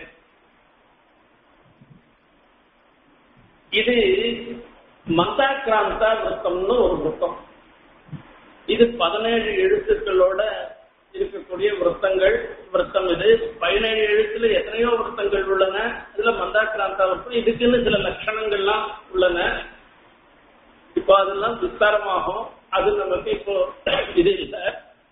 இது மந்தாக்கிராந்தா விருத்தம்னு ஒரு விருத்தம் இது பதினேழு எழுத்துக்களோட இருக்கக்கூடிய விருத்தங்கள் விருத்தம் இது பதினேழு எழுத்துல எத்தனையோ விருத்தங்கள் உள்ளன இதுல மந்தாக்கிராந்தா விருத்தம் இதுக்குன்னு சில லட்சணங்கள்லாம் உள்ளன இப்போ அதெல்லாம் விஸ்தாரமாகும் அது நமக்கு இப்போ இது இல்லை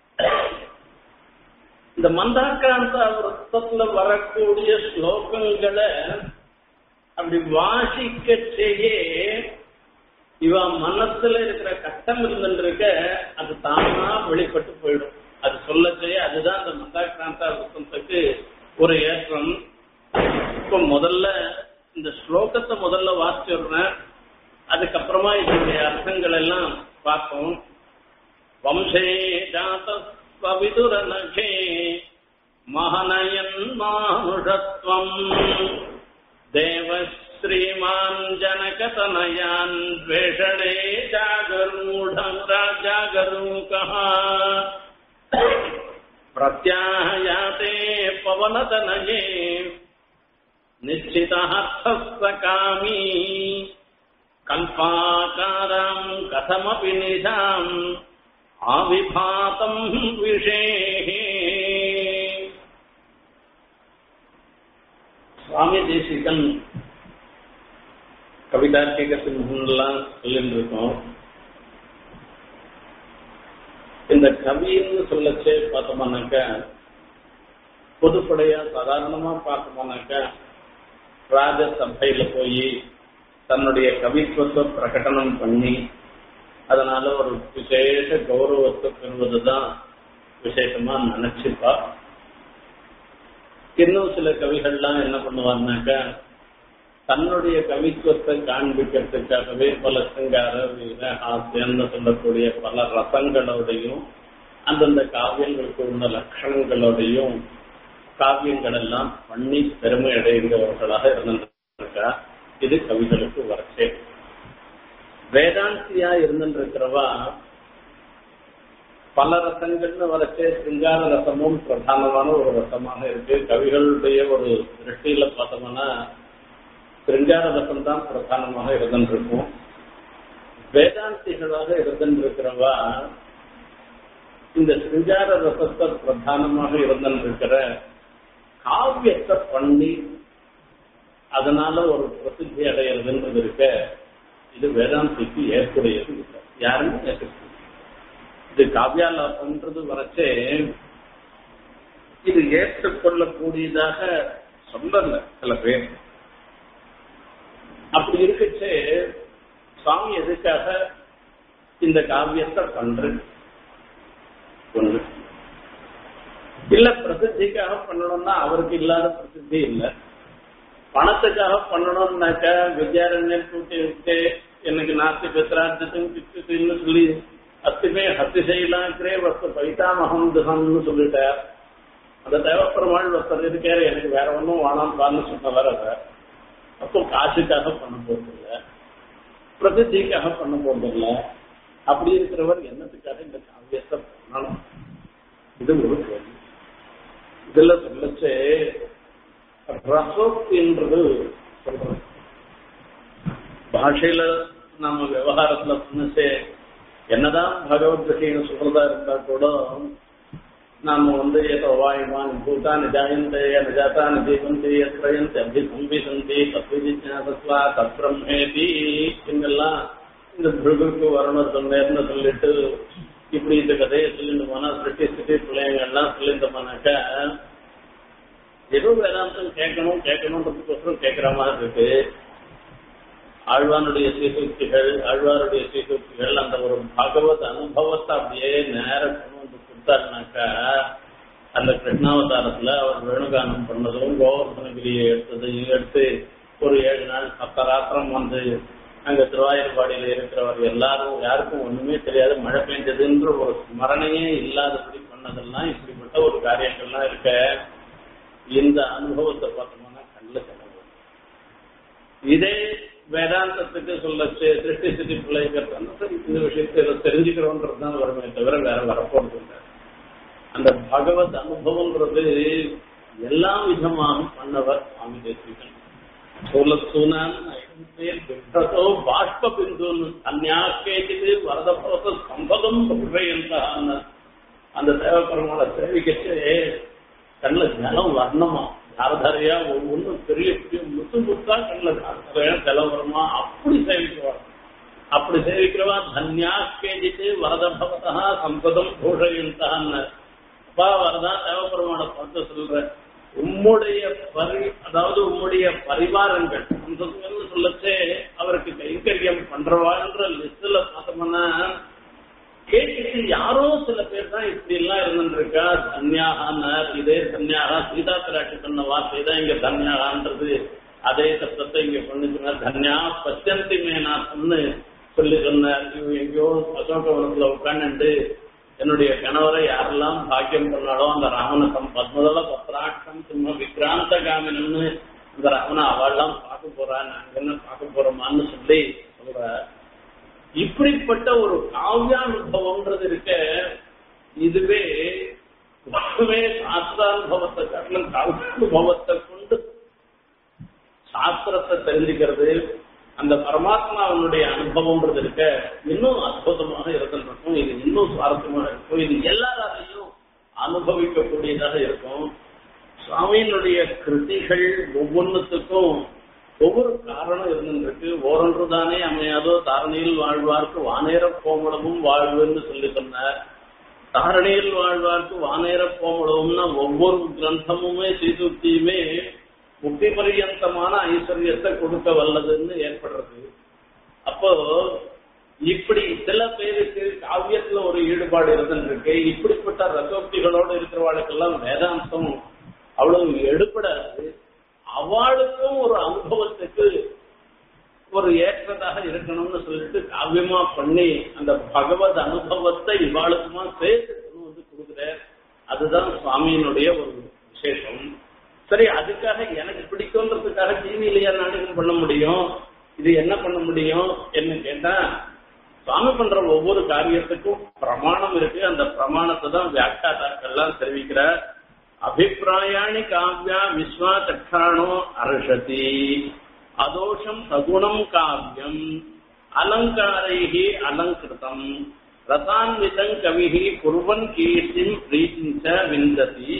இந்த மந்தாக்கிராந்தா விருத்தத்துல வரக்கூடிய ஸ்லோகங்களை அப்படி வாசிக்க செய்ய இவன் மனசுல இருக்கிற கஷ்டம் இருந்துருக்க அது தானா வெளிப்பட்டு போயிடும் அது சொல்ல செய்ய அதுதான் அந்த மந்தாக்கிராந்தா விருத்தத்துக்கு ஒரு ஏற்றம் இப்போ முதல்ல இந்த ஸ்லோகத்தை முதல்ல வாசிச்சிடுறேன் அதுக்கப்புறமா இதனுடைய அர்த்தங்கள் எல்லாம் பார்ப்போம் வம்சே ஜாதஸ்வவிதுரநகே மகனயன் மானுஷத்வம் தேவஸ்ரீமான் ஜனகதனயான் द्वेषणे जागरूढं राजागरूकः प्रत्याहयाते पवनतनये निश्चितः सकामी कल्पाकाराम् कथमपि निशाम् आविभातम् विषेः சுவாமி தேசிகன் கவிதார்க்கிகத்தின் முன்னெல்லாம் சொல்லிட்டு இருக்கோம் இந்த கவின்னு சொல்லச்சே பார்த்தோம்னாக்க பொதுப்படையா சாதாரணமா பார்த்தோம்னாக்க ராஜசபையில போய் தன்னுடைய கவித்துவத்தை பிரகடனம் பண்ணி அதனால ஒரு விசேஷ கௌரவத்தை பெறுவதுதான் விசேஷமா நினைச்சுப்பா இன்னும் சில கவிகள்லாம் என்ன பண்ணுவாங்கனாக்கா தன்னுடைய கவித்துவத்தை காண்பிக்கிறதுக்காகவே பல சிங்கார வீர ஹாஸ்யம்னு சொல்லக்கூடிய பல ரசங்களோடையும் அந்தந்த காவியங்களுக்கு உள்ள லட்சணங்களோடையும் காவியங்கள் எல்லாம் பண்ணி பெருமை அடைந்தவர்களாக இருந்திருக்கா இது கவிகளுக்கு வரச்சே வேதாந்தியா இருந்திருக்கிறவா பல ரசங்கள்னு வரச்சே சிங்கார ரசமும் பிரதானமான ஒரு ரசமாக இருக்கு கவிகளுடைய ஒரு திருஷ்டியில பார்த்தோம்னா சிருங்கார ரசம் தான் பிரதானமாக இருந்திருக்கும் வேதாந்திகளாக இருந்திருக்கிறவா இந்த சிருங்கார ரசத்தை பிரதானமாக இருந்திருக்கிற காவியத்தை பண்ணி அதனால ஒரு பிரசித்தி அடையிறதுன்றது இருக்க இது வேதாந்திக்கு ஏற்புடையது இல்லை யாருமே ஏற்கிறது இது காவியாலாபம்ன்றது வரச்சே இது ஏற்றுக்கொள்ளக்கூடியதாக சொல்லல சில பேர் அப்படி இருக்கச்சே சுவாமி எதுக்காக இந்த காவியத்தை பண்ற ஒண்ணு இல்ல பிரசித்திக்காக பண்ணணும்னா அவருக்கு இல்லாத பிரசித்தி இல்லை பணத்துக்காக பண்ணணும்னாக்க வித்யாரண்யம் கூட்டி விட்டு எனக்கு நாஸ்தி பெத்ரார்த்தத்தும் பிச்சுன்னு சொல்லி அத்துமே ஹத்தி செய்யலாக்கிறே வஸ்து பைத்தாமகம் துகம்னு சொல்லிட்டார் அந்த தேவப்பெருமாள் ஒருத்தர் இருக்காரு எனக்கு வேற ஒன்றும் வேணாம் பான்னு சொன்னவர் அதை அப்போ காசுக்காக பண்ண போறதில்ல பிரசித்திக்காக பண்ண போறதில்ல அப்படி இருக்கிறவர் என்னத்துக்காக இந்த காவியத்தை பண்ணணும் இது ஒரு கேள்வி இதுல சொல்லச்சு ரசோக்தின்றது சொல்றோம் பாஷையில நம்ம விவகாரத்துல பண்ணச்சே என்னதான் பகவத் விஷயம் சொல்றதா இருந்தா கூட நாம வந்து ஏதோ வாயுமான் பூதானி ஜாயந்தே நிஜாத்தானி ஜீவந்தி எத்ரயந்தி அபிசம்பிசந்தி தத்விஜாசத்வா தத்பிரம்மேதி இங்கெல்லாம் இந்த பிருகுக்கு வரணும் சொன்னேர்னு சொல்லிட்டு இப்படி இந்த கதையை சொல்லிட்டு போனா சிருஷ்டி ஸ்திதி பிள்ளைங்கள்லாம் சொல்லிட்டோம்னாக்கா ஏதோ வேதாந்தம் கேட்கணும் கேட்கணுன்றதுக்கோசரம் கேட்கிற மாதிரி இருக்கு ஆழ்வானுடைய சீசூக்திகள் ஆழ்வாருடைய சீசூக்திகள் அந்த ஒரு பகவத் அனுபவத்தை அப்படியே நேரம் கொண்டு வந்து கொடுத்தாருனாக்கா அந்த கிருஷ்ணாவதாரத்துல அவர் வேணுகானம் பண்ணதும் கோவர்தனகிரியை எடுத்ததையும் எடுத்து ஒரு ஏழு நாள் சப்தராத்திரம் வந்து அங்க திருவாயூர்பாடியில இருக்கிறவர் எல்லாரும் யாருக்கும் ஒண்ணுமே தெரியாது மழை பெஞ்சதுன்ற ஒரு ஸ்மரணையே இல்லாதபடி பண்ணதெல்லாம் இப்படிப்பட்ட ஒரு காரியங்கள்லாம் இருக்க இந்த அனுபவத்தை பார்த்தோம்னா சொல்ல செலவு இதே வேதாந்தத்துக்கு சொல்ல திருஷ்டி சித்தி பிள்ளைங்கிறது சரி இந்த விஷயத்தை இதை தெரிஞ்சுக்கிறோன்றது தான் வருமே தவிர வேற வரப்போறது இல்லை அந்த பகவத் அனுபவம்ன்றது எல்லா விதமாக பண்ணவர் சுவாமி தேசிகன் சோலசூனான் பேர் பிப்ரதோ பாஷ்ப பிந்துன்னு அந்நாக்கேஜிது வரதபோத சம்பதம் சொல்றேன் அந்த தேவப்பெருமாளை சேவிக்கச்சு கண்ணில் ஜலம் வர்ணமா தாரதாரியா ஒவ்வொன்றும் பெரிய பெரிய முத்து முத்தா கண்ணில் தாரதாரியா ஜலம் வருமா அப்படி சேவிக்கிறவா அப்படி சேவிக்கிறவா தன்யா கேஜித்து வரதபவதா சம்பதம் பூஷயந்தான்னு அப்பா வரதா தேவப்பெருமாளை பார்த்து சொல்ற உம்முடைய பரி அதாவது உம்முடைய பரிவாரங்கள் அந்த சொல்லச்சே அவருக்கு கைங்கரியம் பண்றவான்ற லிஸ்ட்ல பார்த்தோம்னா கேட்டுட்டு யாரோ சில பேர் தான் இப்படி எல்லாம் இருந்துருக்கா தன்யாகான்னார் இதே தன்யாகா சீதா பிராட்டி சொன்ன வார்த்தை தான் இங்க தன்யாகான்றது அதே சப்தத்தை இங்க பண்ணிச்சுன்னா தன்யா பச்சந்தி மேனாசம்னு சொல்லி சொன்னார் இவ எங்கேயோ அசோகவனத்துல உட்காந்து என்னுடைய கணவரை யாரெல்லாம் பாக்கியம் பண்ணாலோ அந்த ராமனகம் பத்மதள பத்ராட்சம் சிம்ம விக்ராந்த காமினம்னு இந்த ராமனை அவள்லாம் பார்க்க போறா நாங்க என்ன பார்க்க போறோமான்னு சொல்லி சொல்ற இப்படிப்பட்ட ஒரு காவியானுபவம்ன்றது இருக்க இதுவே ரொம்பவே சாஸ்திரானுபவத்தை காரணம் காவியானுபவத்தை கொண்டு சாஸ்திரத்தை தெரிஞ்சுக்கிறது அந்த பரமாத்மாவனுடைய அனுபவம்ன்றது இருக்க இன்னும் அற்புதமாக இருந்திருக்கும் இது இன்னும் சுவாரஸ்யமாக இருக்கும் இது எல்லாராலையும் அனுபவிக்கக்கூடியதாக இருக்கும் சுவாமியினுடைய கிருதிகள் ஒவ்வொன்றுத்துக்கும் ஒவ்வொரு காரணம் இருந்திருக்கு ஓரொன்று தானே அமையாதோ தாரணியில் வாழ்வார்க்கு வானேர கோமளமும் வாழ்வுன்னு சொல்லி சொன்னார் தாரணியில் வாழ்வார்க்கு வானேர கோமளவும்னா ஒவ்வொரு கிரந்தமுமே சீதுக்தியுமே முக்தி பரியந்தமான ஐஸ்வர்யத்தை கொடுக்க வல்லதுன்னு ஏற்படுறது அப்போ இப்படி சில பேருக்கு காவியத்துல ஒரு ஈடுபாடு இருந்துருக்கு இப்படிப்பட்ட ரசோக்திகளோடு இருக்கிறவாளுக்கெல்லாம் வேதாந்தம் அவ்வளவு எடுபடாது அவளுக்கும் ஒரு அனுபவத்துக்கு ஒரு ஏற்றதாக இருக்கணும்னு சொல்லிட்டு காவியமா பண்ணி அந்த பகவத் அனுபவத்தை இவாளுக்குமா சேர்த்து கொண்டு வந்து கொடுக்குறார் அதுதான் சுவாமியினுடைய ஒரு விசேஷம் சரி அதுக்காக எனக்கு பிடிக்கும்ன்றதுக்காக டிவியிலேயே நாடகம் பண்ண முடியும் இது என்ன பண்ண முடியும் என்ன கேட்டா சுவாமி பண்ற ஒவ்வொரு காரியத்துக்கும் பிரமாணம் இருக்கு அந்த பிரமாணத்தை தான் வியாக்கியாதாக்கள்லாம் தெரிவிக்கிறார் அபிப்பிராயாணி காவ்யா விஸ்வா சக்ஷாணோ அர்ஷதி அதோஷம் சகுணம் காவியம் அலங்காரைஹி அலங்கிருதம் ரசான்விதம் கவிஹி குருவன் கீர்த்திம் பிரீத்திஞ்ச விந்ததி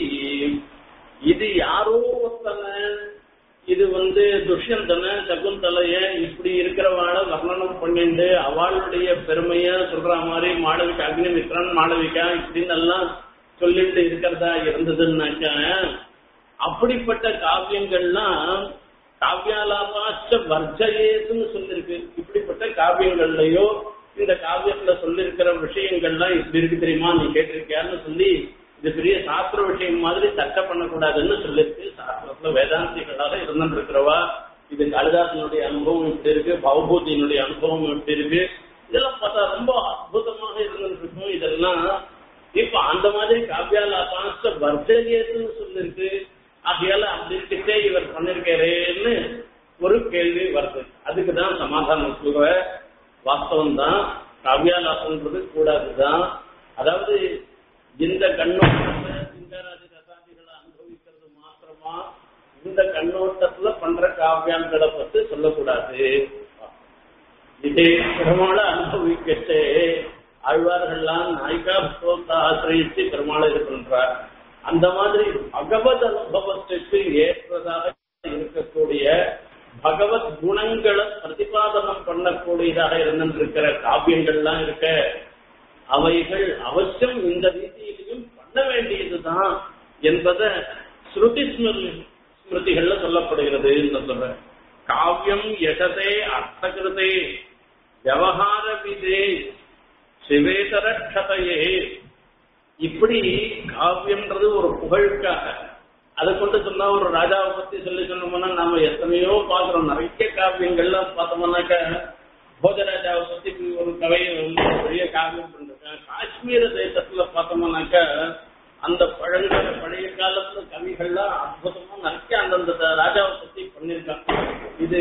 இது யாரோ ஒருத்தன இது வந்து துஷ்யந்தன சகுந்தலைய இப்படி இருக்கிறவாள வர்ணனம் பண்ணிட்டு அவளுடைய பெருமைய சொல்ற மாதிரி மாளவிகா அக்னிமித்ரன் மாளவிகா இப்படின்னு எல்லாம் சொல்லிட்டு இருக்கிறதா இருந்ததுன்னாக்க அப்படிப்பட்ட காவியங்கள்லாம் காவியாலாபாச்ச வர்ஜயேதுன்னு சொல்லிருக்கு இப்படிப்பட்ட காவியங்கள்லயோ இந்த காவியத்துல சொல்லிருக்கிற விஷயங்கள்லாம் இப்படி இருக்கு தெரியுமா நீ கேட்டிருக்கியான்னு சொல்லி இது பெரிய சாஸ்திர விஷயம் மாதிரி சட்டை பண்ணக்கூடாதுன்னு சொல்லிருக்கு சாஸ்திரத்துல வேதாந்திகளாக இருந்துருக்கிறவா இது காளிதாசனுடைய அனுபவம் இப்படி இருக்கு பவபூதியினுடைய அனுபவம் இப்படி இருக்கு இதெல்லாம் பார்த்தா ரொம்ப அற்புதமாக இருந்துருக்கும் இதெல்லாம் இப்ப அந்த மாதிரி காவியாலாபாச வர்ஜயேதுன்னு சொல்லிருக்கு ஆகையால அப்படி இருக்கே இவர் பண்ணிருக்காருன்னு ஒரு கேள்வி வருது அதுக்கு தான் சமாதானம் சொல்ற வாஸ்தவம் தான் காவியாலாசன்றது கூடாதுதான் அதாவது இந்த கண்ணோட்டத்துல சிங்கராஜ ரசாதிகளை அனுபவிக்கிறது மாத்திரமா இந்த கண்ணோட்டத்துல பண்ற காவியங்களை பத்தி சொல்லக்கூடாது இதே பெருமாளை அனுபவிக்கச்சே ஆழ்வார்கள்லாம் நாய்கா புத்தகத்தை ஆசிரியத்து பெருமாளை இது பண்றார் அந்த மாதிரி பகவத் அனுபவத்துக்கு ஏற்றதாக இருக்கக்கூடிய பகவத் குணங்களை பிரதிபாதனம் பண்ணக்கூடியதாக இருந்திருக்கிற காவியங்கள்லாம் இருக்க அவைகள் அவசியம் இந்த ரீதியிலையும் பண்ண வேண்டியதுதான் என்பதை ஸ்ருதி ஸ்மிருதிகள்ல சொல்லப்படுகிறது சொல்ற காவியம் யசதே அர்த்தகிருதே விவகார விதே சிவேதரட்சதையே இப்படி காவியம்ன்றது ஒரு புகழுக்காக அதை கொண்டு சொன்னா ஒரு ராஜாவை பத்தி சொல்லி சொன்னோம்னா நாம எத்தனையோ பாக்குறோம் நிறைய காவியங்கள்லாம் பார்த்தோம்னாக்க போஜராஜாவை பத்தி ஒரு கவையை வந்து பெரிய காவியம் பண்ணிருக்கேன் காஷ்மீர தேசத்துல பார்த்தோம்னாக்க அந்த பழங்கால பழைய காலத்துல கவிகள்லாம் அற்புதமா நிறைய அந்தந்த ராஜாவை பத்தி பண்ணிருக்காங்க இது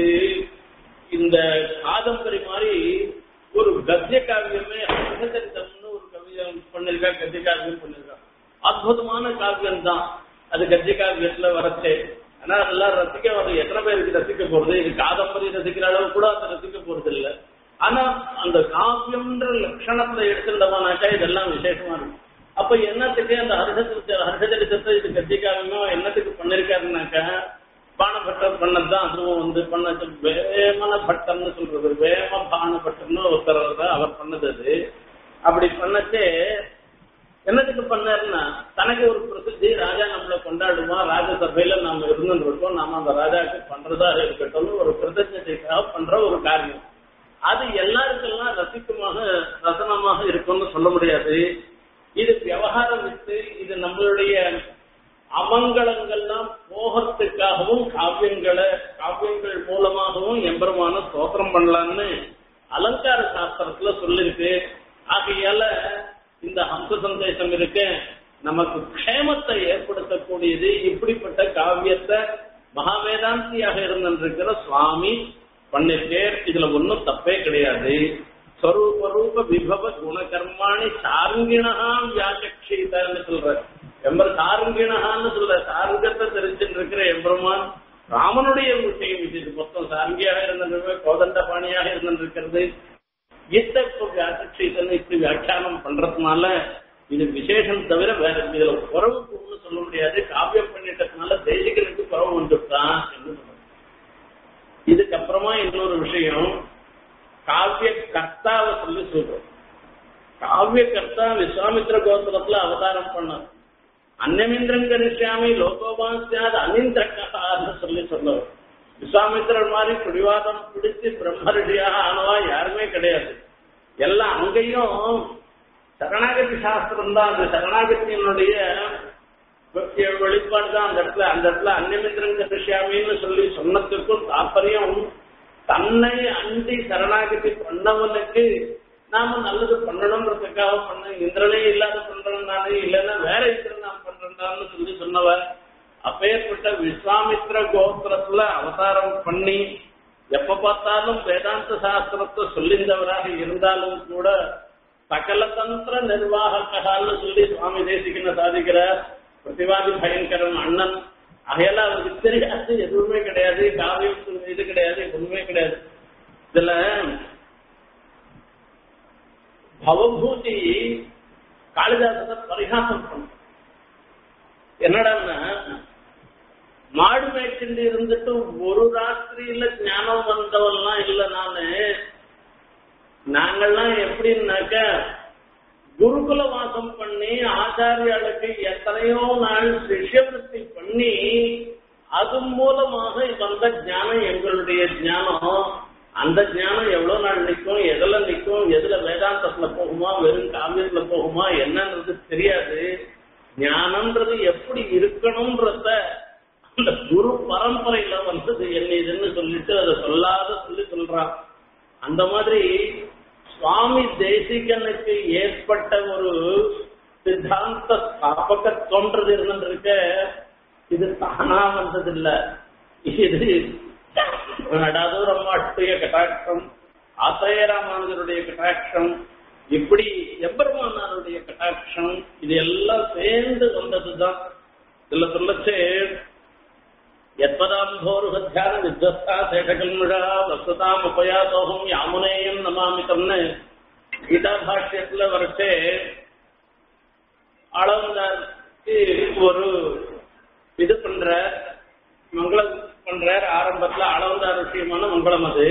இந்த காதம்பரி மாதிரி ஒரு கத்திய காவியமே அர்த்தச்சரித்தம்னு ஒரு கவியம் பண்ணிருக்கா கத்திய காவியம் பண்ணிருக்கா அற்புதமான காவியம் தான் அது கத்திய காவியத்துல வரச்சே ஆனா அதெல்லாம் ரசிக்க வந்து எத்தனை பேருக்கு ரசிக்க போறது இது காதம்பரி ரசிக்கிற அளவு கூட அதை ரசிக்க போறது இல்ல ஆனா அந்த காவியம்ன்ற லட்சணத்தை எடுத்துட்டோம்னாக்கா இதெல்லாம் விசேஷமா இருக்கும் அப்ப என்னத்துக்கு அந்த ஹர்ஷ ஹர்ஷச்சரித்தத்தை இது கத்திய காவியமோ என்னத்துக்கு பண்ணிருக்காருனாக்கா பானபட்டர் பண்ணதுதான் அதுவும் வந்து பண்ண வேமன பட்டர்னு சொல்றது வேம பான பட்டர்னு ஒருத்தர் தான் அவர் பண்ணது அது அப்படி பண்ணச்சே என்னத்துக்கு பண்ணாருன்னா தனக்கு ஒரு பிரசித்தி ராஜா நம்மள கொண்டாடுவான் ராஜசபையில நாம இருந்துட்டு இருக்கோம் நாம அந்த ராஜாவுக்கு பண்றதா இருக்கட்டும்னு ஒரு பிரதிஜைக்காக பண்ற ஒரு காரியம் அது எல்லாருக்கெல்லாம் ரசிக்கமாக ரசனமாக இருக்கும்னு சொல்ல முடியாது இது விவகாரம் விட்டு இது நம்மளுடைய அமங்கலங்கள்லாம் போகத்துக்காகவும் காவியங்களை காவியங்கள் மூலமாகவும் எம்பெருமான ஸ்தோத்திரம் பண்ணலாம்னு அலங்கார சாஸ்திரத்துல சொல்லிருக்கு ஆகையால இந்த ஹம்ச சந்தேசம் இருக்கு நமக்கு க்ஷேமத்தை ஏற்படுத்தக்கூடியது இப்படிப்பட்ட காவியத்தை மகாவேதாந்தியாக இருந்திருக்கிற சுவாமி பண்ணிருக்கேன் இதுல ஒன்றும் தப்பே கிடையாது ஸ்வரூபரூப விபவ குணகர்மாணி சாருங்கிணகாம் வியாச்சக்ஷிதான்னு சொல்ற எம்பர் சாருங்கிணகான்னு சொல்ற சாருங்கத்தை தெரிஞ்சுட்டு இருக்கிற எம்பெருமான் ராமனுடைய விஷயம் இது இது மொத்தம் சாருங்கியாக இருந்திருக்கிறது கோதண்ட பாணியாக இருந்திருக்கிறது இத்த இப்போ வியாச்சக்ஷிதன்னு இப்படி வியாக்கியானம் பண்றதுனால இது விசேஷம் தவிர வேற இதுல குறவு ஒண்ணு சொல்ல முடியாது காவியம் பண்ணிட்டதுனால தேசிகனுக்கு குறவு வந்துட்டான் என்று சொல்றாங்க இதுக்கப்புறமா இன்னொரு விஷயம் காவிய கர்த்தாவை சொல்லி சொல்றோம் காவிய கர்த்தா விஸ்வாமித்ர கோத்திரத்துல அவதாரம் பண்ணார் அன்னமிந்திரன் கணிஷாமி லோகோபாசியாத அனிந்திரக்கான்னு சொல்லி சொல்லுவார் விஸ்வாமித்திரர் மாதிரி பிடிவாதம் பிடிச்சு பிரம்மரிஷியாக ஆனவா யாருமே கிடையாது எல்லாம் அங்கேயும் சரணாகதி சாஸ்திரம் தான் அந்த சரணாகத்தியினுடைய வெளிப்பாடு தான் அந்த இடத்துல அந்த இடத்துல அன்னமிந்திரன் கணிஷாமின்னு சொல்லி சொன்னதுக்கும் தாற்பயம் தன்னை அண்டி சரணாகதி பண்ணவனுக்கு நாம நல்லது பண்ணணும்ன்றதுக்காக பண்ண இந்திரனே இல்லாத பண்றேன் நானே இல்லைன்னா வேற இந்திரன் நான் பண்றேன்டான்னு சொல்லி சொன்னவர் அப்பேற்பட்ட விஸ்வாமித்ர கோத்திரத்துல அவதாரம் பண்ணி எப்ப பார்த்தாலும் வேதாந்த சாஸ்திரத்தை சொல்லிந்தவராக இருந்தாலும் கூட சகல தந்திர நிர்வாகக்கான்னு சொல்லி சுவாமி தேசிகன சாதிக்கிறார் பிரதிவாதி பயங்கரன் அண்ணன் அகையெல்லாம் அவருக்கு தெரியாது எதுவுமே கிடையாது காவியம் இது கிடையாது எதுவுமே கிடையாது இதுல பவபூதி காளிதாசனை பரிகாசம் பண்ண என்னடான்னா மாடு மேய்ச்சிண்டு இருந்துட்டு ஒரு ராத்திரியில ஞானம் வந்தவன்லாம் இல்ல நானு நாங்கள்லாம் எப்படின்னாக்க குருகுல வாசம் பண்ணி ஆச்சாரியாளுக்கு எத்தனையோ நாள் சிஷ்யவருத்தி பண்ணி அது மூலமாக வந்த ஞானம் எங்களுடைய ஞானம் அந்த ஞானம் எவ்வளவு நாள் நிற்கும் எதுல நிற்கும் எதுல வேதாந்தத்துல போகுமா வெறும் காவியத்துல போகுமா என்னன்றது தெரியாது ஞானம்ன்றது எப்படி இருக்கணும்ன்றத அந்த குரு பரம்பரையில வந்தது என்ன இதுன்னு சொல்லிட்டு அதை சொல்லாத சொல்லி சொல்றான் அந்த மாதிரி சுவாமி தேசிகனுக்கு ஏற்பட்ட ஒரு சித்தாந்த ஸ்தாபகத்துவன்றது இருந்துருக்க இது தானா வந்தது இல்ல இது நடாதூரம் அட்டுய கட்டாட்சம் ஆசிரியராமானுஜருடைய கட்டாட்சம் இப்படி எம்பெருமானாருடைய கட்டாட்சம் இது எல்லாம் சேர்ந்து வந்ததுதான் இதுல சொல்லச்சு எத்பதாம்போருகத்தியான வித்வஸ்தா சேஷகல்முழா வஸ்துதாம் உபயாதோகம் யாமுனேயம் நமாமிதம்னு கீதா பாஷ்யத்துல வரைச்சே அளவந்தாருக்கு ஒரு இது பண்ற மங்களம் பண்றார் ஆரம்பத்துல அளவந்தார் விஷயமான மங்களம் அது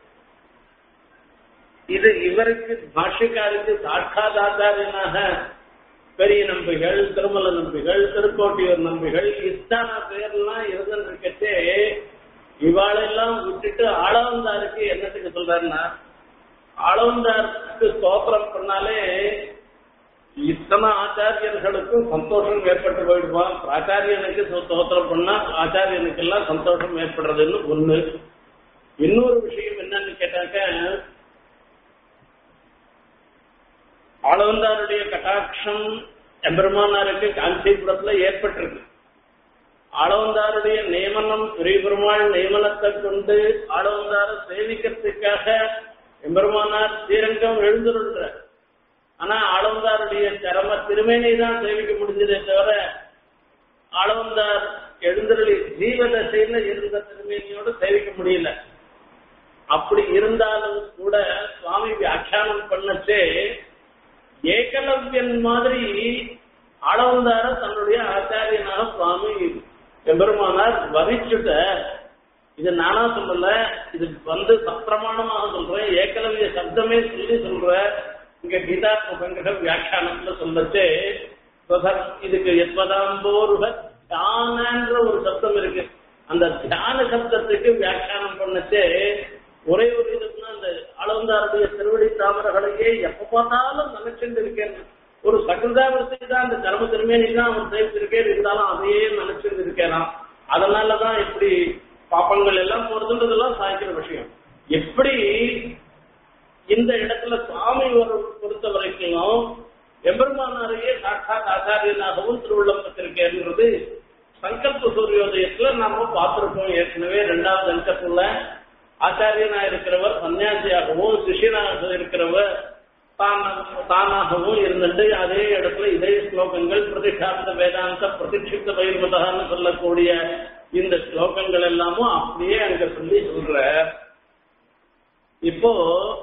இது இவருக்கு பாஷ்யக்காருக்கு சாட்சாதாச்சாரியனாக பெரிய நம்பிகள் திருமல நம்பிகள் திருக்கோட்டியூர் நம்பிகள் இத்தனை பேர்லாம் இருந்துருக்கச்சே இவாளெல்லாம் விட்டுட்டு ஆளவந்தாருக்கு என்னத்துக்கு சொல்றாருன்னா ஆளவந்தாருக்கு ஸ்தோத்திரம் பண்ணாலே இத்தனை ஆச்சாரியர்களுக்கும் சந்தோஷம் ஏற்பட்டு போயிடுவான் ஆச்சாரியனுக்கு ஸ்தோத்திரம் பண்ணா ஆச்சாரியனுக்கு எல்லாம் சந்தோஷம் ஏற்படுறதுன்னு ஒண்ணு இன்னொரு விஷயம் என்னன்னு கேட்டாக்க ஆளவந்தாருடைய கட்டாட்சம் எம்பெருமானாருக்கு காஞ்சிபுரத்துல ஏற்பட்டிருக்கு ஆளவந்தாருடைய நியமனம் பெரிய பெருமாள் நியமனத்தை கொண்டு ஆளவந்தார சேவிக்கிறதுக்காக எம்பெருமானார் ஸ்ரீரங்கம் எழுந்துருன்ற ஆனா ஆளவந்தாருடைய திறம திருமேனை தான் சேவிக்க முடிஞ்சதே தவிர ஆளவந்தார் எழுந்தருளி ஜீவதசையில இருந்த திருமேனியோடு சேவிக்க முடியல அப்படி இருந்தாலும் கூட சுவாமி வியாக்கியானம் பண்ணச்சே ஏகலவ்யன் மாதிரி ஆளவந்தார தன்னுடைய ஆச்சாரியனாக சுவாமி எம்பெருமானார் வரிச்சுட்ட இது நானா சொல்லல இது வந்து சப்பிரமாணமாக சொல்றேன் ஏகலவிய சப்தமே சொல்லி சொல்றேன் இங்க கீதா சங்கட வியாக்கியானத்துல சொல்லச்சே இதுக்கு எப்பதாம்போருக தியானன்ற ஒரு சப்தம் இருக்கு அந்த தியான சப்தத்துக்கு வியாக்கியானம் பண்ணச்சே ஒரே ஒரு இதுக்குன்னா அந்த அளவந்தாருடைய திருவடி தாமரங்களையே எப்ப பார்த்தாலும் நினைச்சுட்டு இருக்கேன் ஒரு சகிருதாவர்த்தி தான் அந்த கர்ம திருமேனி தான் அவன் சேர்த்திருக்கேன் இருந்தாலும் அதையே நினைச்சுட்டு இருக்கேனாம் அதனாலதான் இப்படி பாப்பங்கள் எல்லாம் போறதுன்றதெல்லாம் சாய்க்கிற விஷயம் எப்படி இந்த இடத்துல சுவாமி ஒரு பொறுத்த வரைக்கும் எம்பெருமானாரையே சாட்சாத் ஆச்சாரியனாகவும் திருவுள்ளம் பெற்றிருக்கேன்றது சங்கல்ப சூரியோதயத்துல நாம பார்த்திருக்கோம் ஏற்கனவே ரெண்டாவது அங்கத்துல ஆச்சாரியனா இருக்கிறவர் சன்னியாசியாகவும் சிஷியனாக இருக்கிறவர் தானாகவும் இருந்துட்டு அதே இடத்துல இதே ஸ்லோகங்கள் பிரதிஷ்டாந்த வேதாந்த பிரதிஷ்டித்த பயிர்மதான்னு சொல்லக்கூடிய இந்த ஸ்லோகங்கள் எல்லாமும் அப்படியே அங்க சொல்லி சொல்ற இப்போ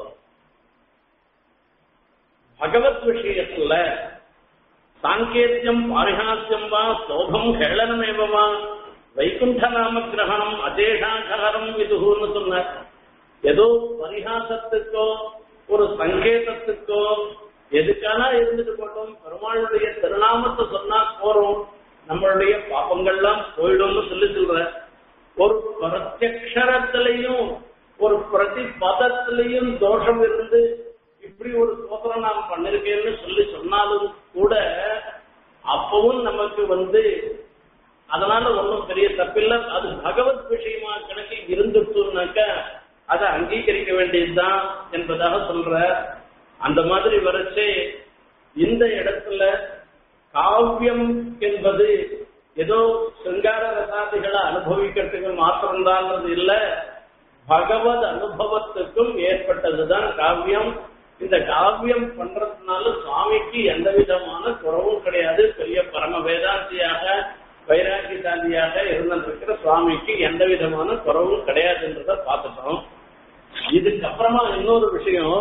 பகவத் விஷயத்துல சாங்கேத்தியம் பாரிஹாசியம் வா சோபம் கேளனமேவா வைகுண்ட நாம கிரகணம் அஜேஷாகரம் விதுகுன்னு சொன்னார் ஏதோ பரிகாசத்துக்கோ ஒரு சங்கேதத்துக்கோ எதுக்கானா இருந்துட்டு போட்டோம் பெருமாளுடைய திருநாமத்தை சொன்னா போறோம் நம்மளுடைய பாப்பங்கள்லாம் போயிடும்னு சொல்லி சொல்ற ஒரு பிரத்யக்ஷரத்திலையும் ஒரு பிரதி பதத்திலையும் தோஷம் இருந்து இப்படி ஒரு சோதனை நாம் பண்ணிருக்கேன்னு சொல்லி சொன்னாலும் கூட அப்பவும் நமக்கு வந்து அதனால ஒன்றும் பெரிய தப்பில்லை அது பகவத் விஷயமா கணக்கு இருந்துட்டுனாக்க அதை அங்கீகரிக்க வேண்டியதுதான் என்பதாக சொல்ற அந்த மாதிரி வரைச்சே இந்த இடத்துல காவியம் என்பது ஏதோ சிங்கார ரசாதிகளை அனுபவிக்கிறதுக்கு மாத்திரம்தான்றது இல்ல பகவத் அனுபவத்துக்கும் ஏற்பட்டதுதான் காவியம் இந்த காவியம் பண்றதுனால சுவாமிக்கு எந்த விதமான குறவும் கிடையாது பெரிய பரம வேதாந்தியாக வைராக்கியசாலியாக இருந்திருக்கிற சுவாமிக்கு எந்த விதமான குறவும் கிடையாதுன்றத பார்த்துட்டோம் இதுக்கப்புறமா இன்னொரு விஷயம்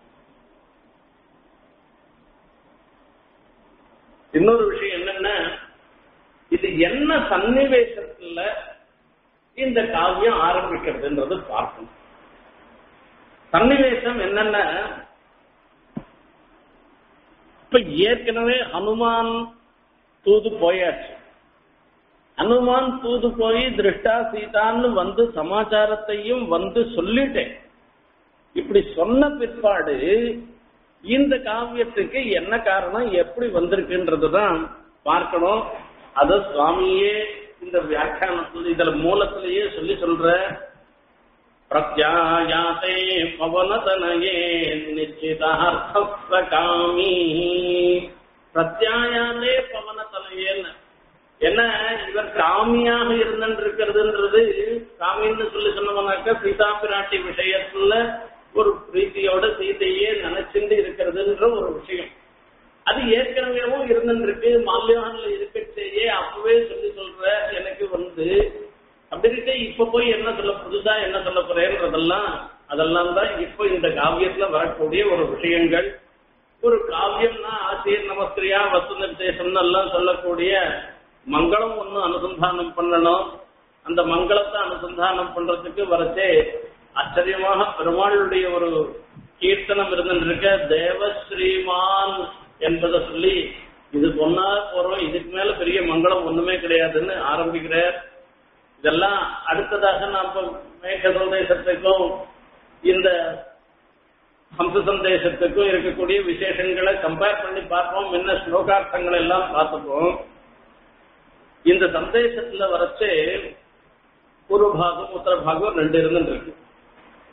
இன்னொரு விஷயம் என்னன்னா இது என்ன சன்னிவேசத்துல இந்த காவியம் ஆரம்பிக்கிறதுன்றது பார்க்கணும் சன்னிவேசம் என்னன்னா இப்ப ஏற்கனவே ஹனுமான் தூது போயாச்சு ஹனுமான் தூது போய் திருஷ்டா சீதான்னு வந்து சமாச்சாரத்தையும் வந்து சொல்லிட்டேன் இப்படி சொன்ன பிற்பாடு இந்த காவியத்துக்கு என்ன காரணம் எப்படி வந்திருக்குன்றதுதான் பார்க்கணும் அத சுவாமியே இந்த வியாக்கியானத்துல இதுல மூலத்திலேயே சொல்லி சொல்ற பிரத்யாயாத்தே பவனதனயே நிச்சிதார்த்த காமி பிரத்யாயாத்தே பவனதனயேன்னு என்ன இவர் காமியாக இருந்திருக்கிறதுன்றது காமின்னு சொல்லி சொன்னோம்னாக்க சீதா பிராட்டி விஷயத்துல ஒரு பிரீத்தியோட சீதையே நினைச்சுட்டு இருக்கிறதுன்ற ஒரு விஷயம் அது ஏற்கனவேவும் இருந்துருக்கு மால்யான்ல இருக்கச்சேயே அப்பவே சொல்லி சொல்ற எனக்கு வந்து அப்படி இருக்க இப்ப போய் என்ன சொல்ல புதுசா என்ன சொல்ல போறேன்றதெல்லாம் அதெல்லாம் தான் இப்ப இந்த காவியத்துல வரக்கூடிய ஒரு விஷயங்கள் ஒரு காவியம்னா ஆசிரியர் நமஸ்திரியா வஸ்து நிர்தேசம் எல்லாம் சொல்லக்கூடிய மங்களம் ஒண்ணு அனுசந்தானம் பண்ணணும் அந்த மங்களத்தை அனுசந்தானம் பண்றதுக்கு வரச்சே ஆச்சரியமாக பெருமாளுடைய ஒரு கீர்த்தனம் இருந்துருக்க தேவஸ்ரீமான் என்பதை சொல்லி இது பொண்ணா போறோம் இதுக்கு மேல பெரிய மங்களம் ஒண்ணுமே கிடையாதுன்னு ஆரம்பிக்கிறார் இதெல்லாம் அடுத்ததாக நாம மேக சந்தேசத்துக்கும் இந்த ஹம்ச சந்தேசத்துக்கும் இருக்கக்கூடிய விசேஷங்களை கம்பேர் பண்ணி பார்ப்போம் முன்ன ஸ்லோகார்த்தங்கள் எல்லாம் பார்த்துப்போம் இந்த சந்தேசத்துல வரச்சு ஒரு பாகம் உத்தர பாகம் ரெண்டு இருந்துருக்கு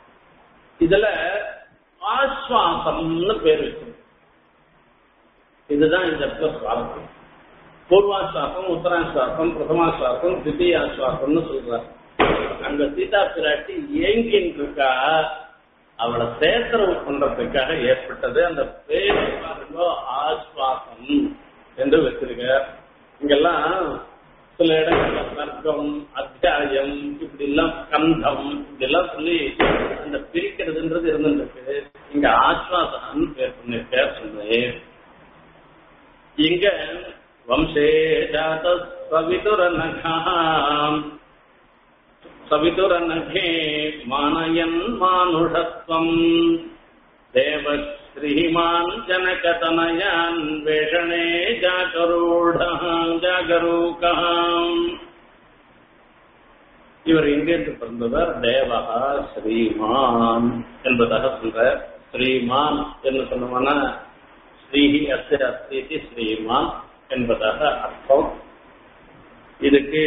இதுல ஆஸ்வாசம்னு பேர் வச்சு இதுதான் இந்த இடத்துல சுவாரஸ்யம் பூர்வாஸ்வாசம் உத்தராஸ்வாசம் பிரதமாஸ்வாசம் தித்தியாஸ்வாசம்னு சொல்றார் அங்க சீதா பிராட்டி ஏங்கின்னு இருக்கா அவளை சேத்திரவு பண்றதுக்காக ஏற்பட்டது அந்த பேர் பாருங்க ஆஸ்வாசம் என்று வச்சிருக்க இங்கெல்லாம் சில இடங்கள்ல சர்க்கம் அத்தியாயம் இப்படி எல்லாம் கந்தம் இதெல்லாம் சொல்லி அந்த பிரிக்கிறதுன்றது இருந்துருக்கு இங்க ஆஸ்வாசம் பேர் பண்ணிருக்க சொன்னேன் இங்க வம்சே ஜாத சவிதுரநகாம் சவிதுரநகே மானயன் மானுஷத்வம் தேவ ஸ்ரீமான் ஜனகதனயான் வேஷணே ஜாகரூட ஜாகரூகாம் இவர் எங்கேருந்து பிறந்தவர் தேவகா ஸ்ரீமான் என்பதாக சொல்ற ஸ்ரீமான் என்று சொன்னோம்னா ஸ்ரீஹி அஸ்தி அஸ்தி ஸ்ரீமான் என்பதாக அர்த்தம் இதுக்கு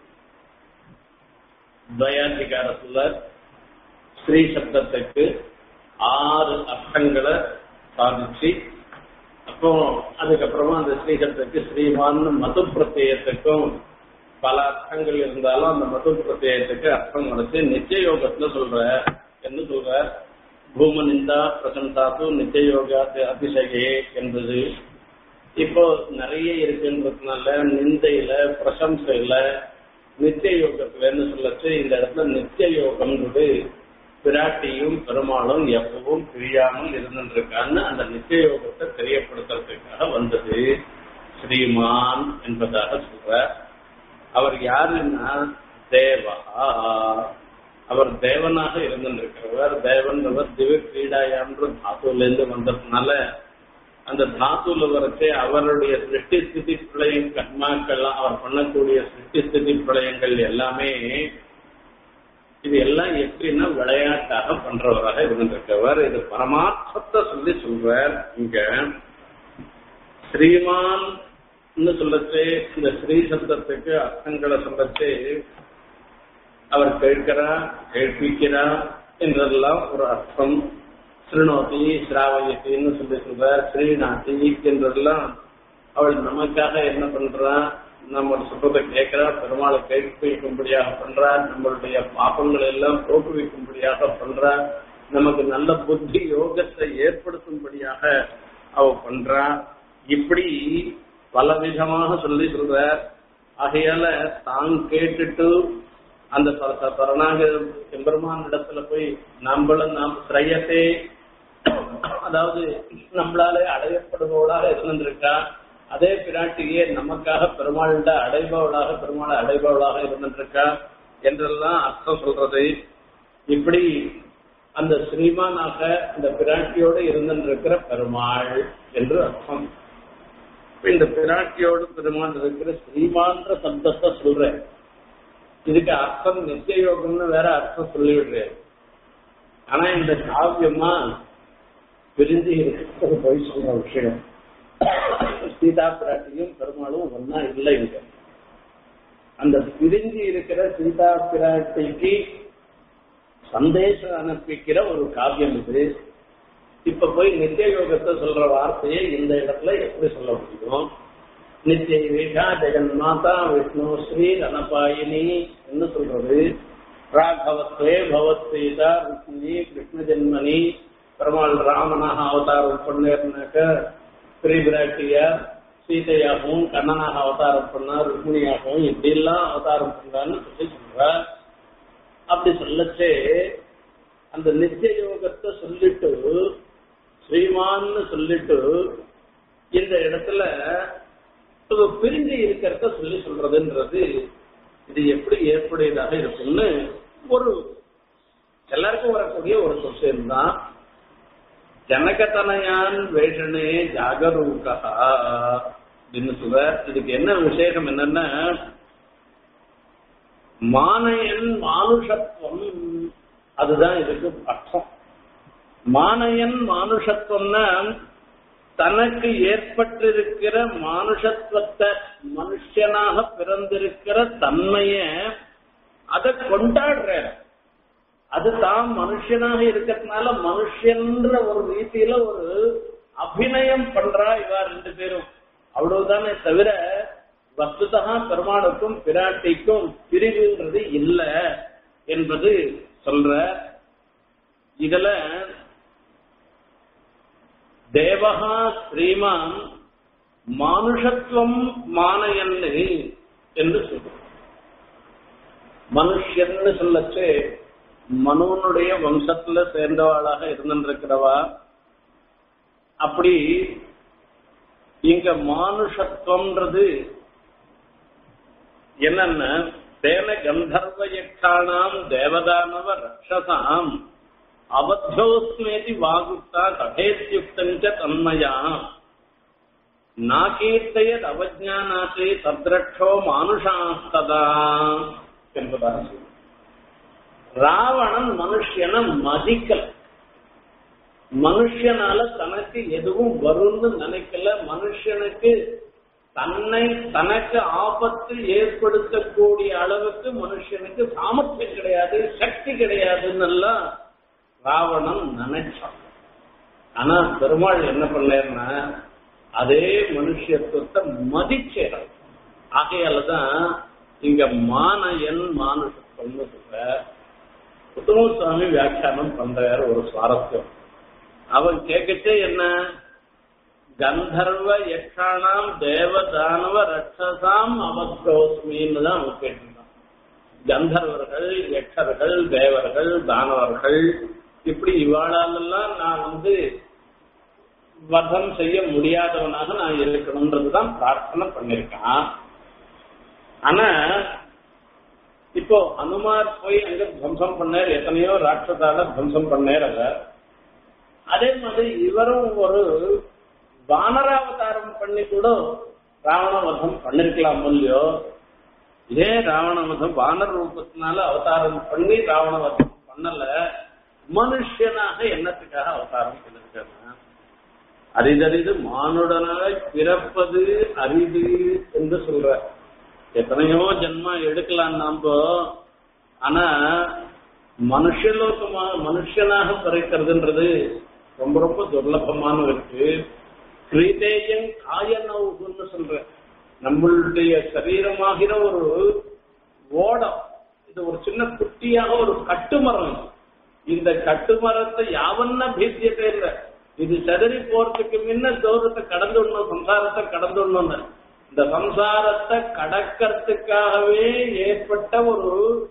துவயாதிகாரத்துல ஸ்ரீ சப்தத்துக்கு ஆறு அர்த்தங்களை சாதிச்சு அப்போ அதுக்கப்புறமா அந்த ஸ்ரீ சப்தத்துக்கு ஸ்ரீமான் மது பிரத்யத்துக்கும் பல அர்த்தங்கள் இருந்தாலும் அந்த மது பிரத்யத்துக்கு அர்த்தம் கிடைச்சு நித்திய யோகத்துல சொல்ற என்ன சொல்ற பூமனிந்தா பிரசந்தாத்து நித்திய யோகா அதிசயே என்பது இப்போ நிறைய இருக்குன்றதுனால நிந்தையில பிரசம்சையில நித்திய யோகத்துலன்னு சொல்லச்சு இந்த இடத்துல நித்திய யோகம்ன்றது பிராட்டியும் பெருமாளும் எப்பவும் பிரியாமல் இருந்துருக்கான்னு அந்த நித்திய யோகத்தை தெரியப்படுத்துறதுக்காக வந்தது ஸ்ரீமான் என்பதாக சொல்ற அவர் யாருன்னா தேவா அவர் தேவனாக இருந்திருக்கிறவர் தேவன்றவர் திவ்ய கிரீடாயான்ற தாத்துல இருந்து வந்ததுனால அந்த தாத்துல வரைச்சே அவருடைய சிருஷ்டி ஸ்திதி பிரளயம் கர்மாக்கள் அவர் பண்ணக்கூடிய சிருஷ்டி ஸ்திதி பிரளயங்கள் எல்லாமே இது எல்லாம் எப்படின்னா விளையாட்டாக பண்றவராக இருந்திருக்கவர் இது பரமார்த்தத்தை சொல்லி சொல்றார் இங்க ஸ்ரீமான் சொல்லச்சு இந்த ஸ்ரீ சப்தத்துக்கு அர்த்தங்களை சொல்லச்சு அவர் கேட்கிறார் கேட்பிக்கிறார் என்றெல்லாம் ஒரு அர்த்தம் ஸ்ரீநோதி ஸ்ராவயத்தின்னு சொல்லி சொல்றார் ஸ்ரீநாதி என்றெல்லாம் அவள் நமக்காக என்ன பண்றா நம்ம சொல்றதை கேட்கிறா பெருமாளை கேட்பிக்கும்படியாக பண்றா நம்மளுடைய பாப்பங்கள் எல்லாம் போக்குவிக்கும்படியாக பண்றா நமக்கு நல்ல புத்தி யோகத்தை ஏற்படுத்தும்படியாக அவ பண்றா இப்படி பலவிதமாக சொல்லி சொல்ற ஆகையால தான் கேட்டுட்டு அந்த பரணாக எம்பெருமான் இடத்துல போய் நம்மளும் நாம் சிரயத்தே அதாவது நம்மளால அடையப்படுபவளாக இருந்திருக்கா அதே பிராட்டியே நமக்காக பெருமாள்கிட்ட அடைபவளாக பெருமாளை அடைபவளாக இருந்திருக்கா என்றெல்லாம் அர்த்தம் சொல்றது இப்படி அந்த ஸ்ரீமானாக அந்த பிராட்டியோடு இருந்திருக்கிற பெருமாள் என்று அர்த்தம் இந்த பிராட்டியோடு பெருமாள் இருக்கிற ஸ்ரீமான்ற சப்தத்தை சொல்றேன் இதுக்கு அர்த்தம் நித்திய யோகம்னு வேற அர்த்தம் சொல்லிவிடுறேன் ஆனா இந்த காவியமா பிரிஞ்சு இருக்கிறது போய் சொல்ற விஷயம் சீதா பிராட்டியும் பெருமாளும் ஒன்னா இல்லை இங்க அந்த பிரிஞ்சு இருக்கிற சீதா பிராட்டிக்கு சந்தேசம் அனுப்பிக்கிற ஒரு காவியம் இது இப்ப போய் நித்திய யோகத்தை சொல்ற வார்த்தையை இந்த இடத்துல எப்படி சொல்ல முடியும் நித்திய வேகா ஜெகன் மாதா விஷ்ணு ஸ்ரீ ரணபாயினி என்ன சொல்றது ராகவத்வே பவத் சீதா ருக்மிணி கிருஷ்ண ஜென்மனி பெருமாள் ராமனாக அவதாரம் பண்ணேர்னாக்க ஸ்ரீ பிராட்டியா சீதையாகவும் கண்ணனாக அவதாரம் பண்ணா ருக்மிணியாகவும் இப்படி எல்லாம் அவதாரம் பண்ணான்னு சொல்லி சொல்ற அப்படி சொல்லச்சே அந்த நித்திய யோகத்தை சொல்லிட்டு ஸ்ரீமான்னு சொல்லிட்டு இந்த இடத்துல பிரிஞ்சு இருக்கிறத சொல்லி சொல்றதுன்றது இது எப்படி ஏற்புடையதாக இருக்கும்னு ஒரு எல்லாருக்கும் வரக்கூடிய ஒரு கொஸ்டின் தான் ஜனகதனயான் வேஷனே ஜாகரூகா அப்படின்னு சொல்ற இதுக்கு என்ன விசேஷம் என்னன்னா மானயன் மானுஷத்துவம் அதுதான் இதுக்கு அர்த்தம் மானயன் மானுஷத்துவம்னா தனக்கு ஏற்பட்டிருக்கிற மானுஷத்துவத்தை மனுஷனாக பிறந்திருக்கிற தன்மைய அதை கொண்டாடுற அது தான் மனுஷனாக இருக்கிறதுனால மனுஷன்ற ஒரு ரீதியில ஒரு அபிநயம் பண்றா இவா ரெண்டு பேரும் அவ்வளவுதானே தவிர வஸ்துதா பெருமாளுக்கும் பிராட்டிக்கும் பிரிவுன்றது இல்ல என்பது சொல்ற இதுல தேவகா ஸ்ரீமான் மானுஷத்துவம் மானயன்னு என்று சொல்ற மனுஷன்னு சொல்லச்சு மனுவனுடைய வம்சத்துல சேர்ந்தவாளாக இருந்திருக்கிறவா அப்படி இங்க மானுஷத்துவம்ன்றது என்னன்னா தேன கந்தர்வ யக்ஷானாம் தேவதானவ ரக்ஷசாம் அவத்தியோஸ்மேதி வாகுப்தா கதேத்யுக்தஞ்ச தன்மயா நாகீர்த்தயத் அவஜானாத்தே தத்ரட்சோ மானுஷாஸ்ததா என்பதாக சொல்லு ராவணன் மனுஷனை மதிக்கல மனுஷனால தனக்கு எதுவும் வரும்னு நினைக்கல மனுஷனுக்கு தன்னை தனக்கு ஆபத்து ஏற்படுத்தக்கூடிய அளவுக்கு மனுஷனுக்கு சாமர்த்தியம் கிடையாது சக்தி கிடையாதுன்னு எல்லாம் ராவணன் நினைச்சான் ஆனா பெருமாள் என்ன பண்ணேன்னா அதே மனுஷத்துவத்தை மதிச்சேரம் ஆகையாலதான் இங்க மானயன் மானுஷத்துவம்னு சொல்ற உத்தம சுவாமி வியாக்கியானம் பண்றாரு ஒரு சுவாரஸ்யம் அவன் கேட்கச்சே என்ன கந்தர்வ யக்ஷானாம் தேவதானவ ரட்சசாம் அவத்ரோஸ்மின்னு தான் அவன் கேட்டிருந்தான் கந்தர்வர்கள் யக்ஷர்கள் தேவர்கள் தானவர்கள் இப்படி இவாளாலெல்லாம் நான் வந்து வதம் செய்ய முடியாதவனாக நான் இருக்கணும்ன்றதுதான் பிரார்த்தனை பண்ணிருக்கான் ஆனா இப்போ அனுமார் போய் அங்க துவம்சம் பண்ணார் எத்தனையோ ராட்சதால துவம்சம் பண்ணார் அத அதே மாதிரி இவரும் ஒரு வானராவதாரம் பண்ணி கூட ராவண வதம் பண்ணிருக்கலாம் இல்லையோ இதே ராவண வதம் வானர ரூபத்தினால அவதாரம் பண்ணி ராவண வதம் பண்ணல மனுஷனாக என்னத்துக்காக அவதாரம் பண்ணிருக்காரு அரிதறிது மானுடனாய் பிறப்பது அரிது என்று சொல்ற எத்தனையோ ஜென்மா எடுக்கலாம் நாம ஆனா மனுஷலோகமா மனுஷனாக பிறக்கிறதுன்றது ரொம்ப ரொம்ப துர்லபமான இருக்கு கிரீதேயன் காயனவுன்னு சொல்ற நம்மளுடைய சரீரமாகிற ஒரு ஓடம் இது ஒரு சின்ன குட்டியாக ஒரு கட்டுமரம் இந்த கட்டுமரத்தை யாவன்ன பீத்தியத்தை இல்லை இது சதறி போறதுக்கு முன்ன தூரத்தை கடந்துடணும் சம்சாரத்தை கடந்துடணும்னு இந்த சம்சாரத்தை கடக்கிறதுக்காகவே ஏற்பட்ட ஒரு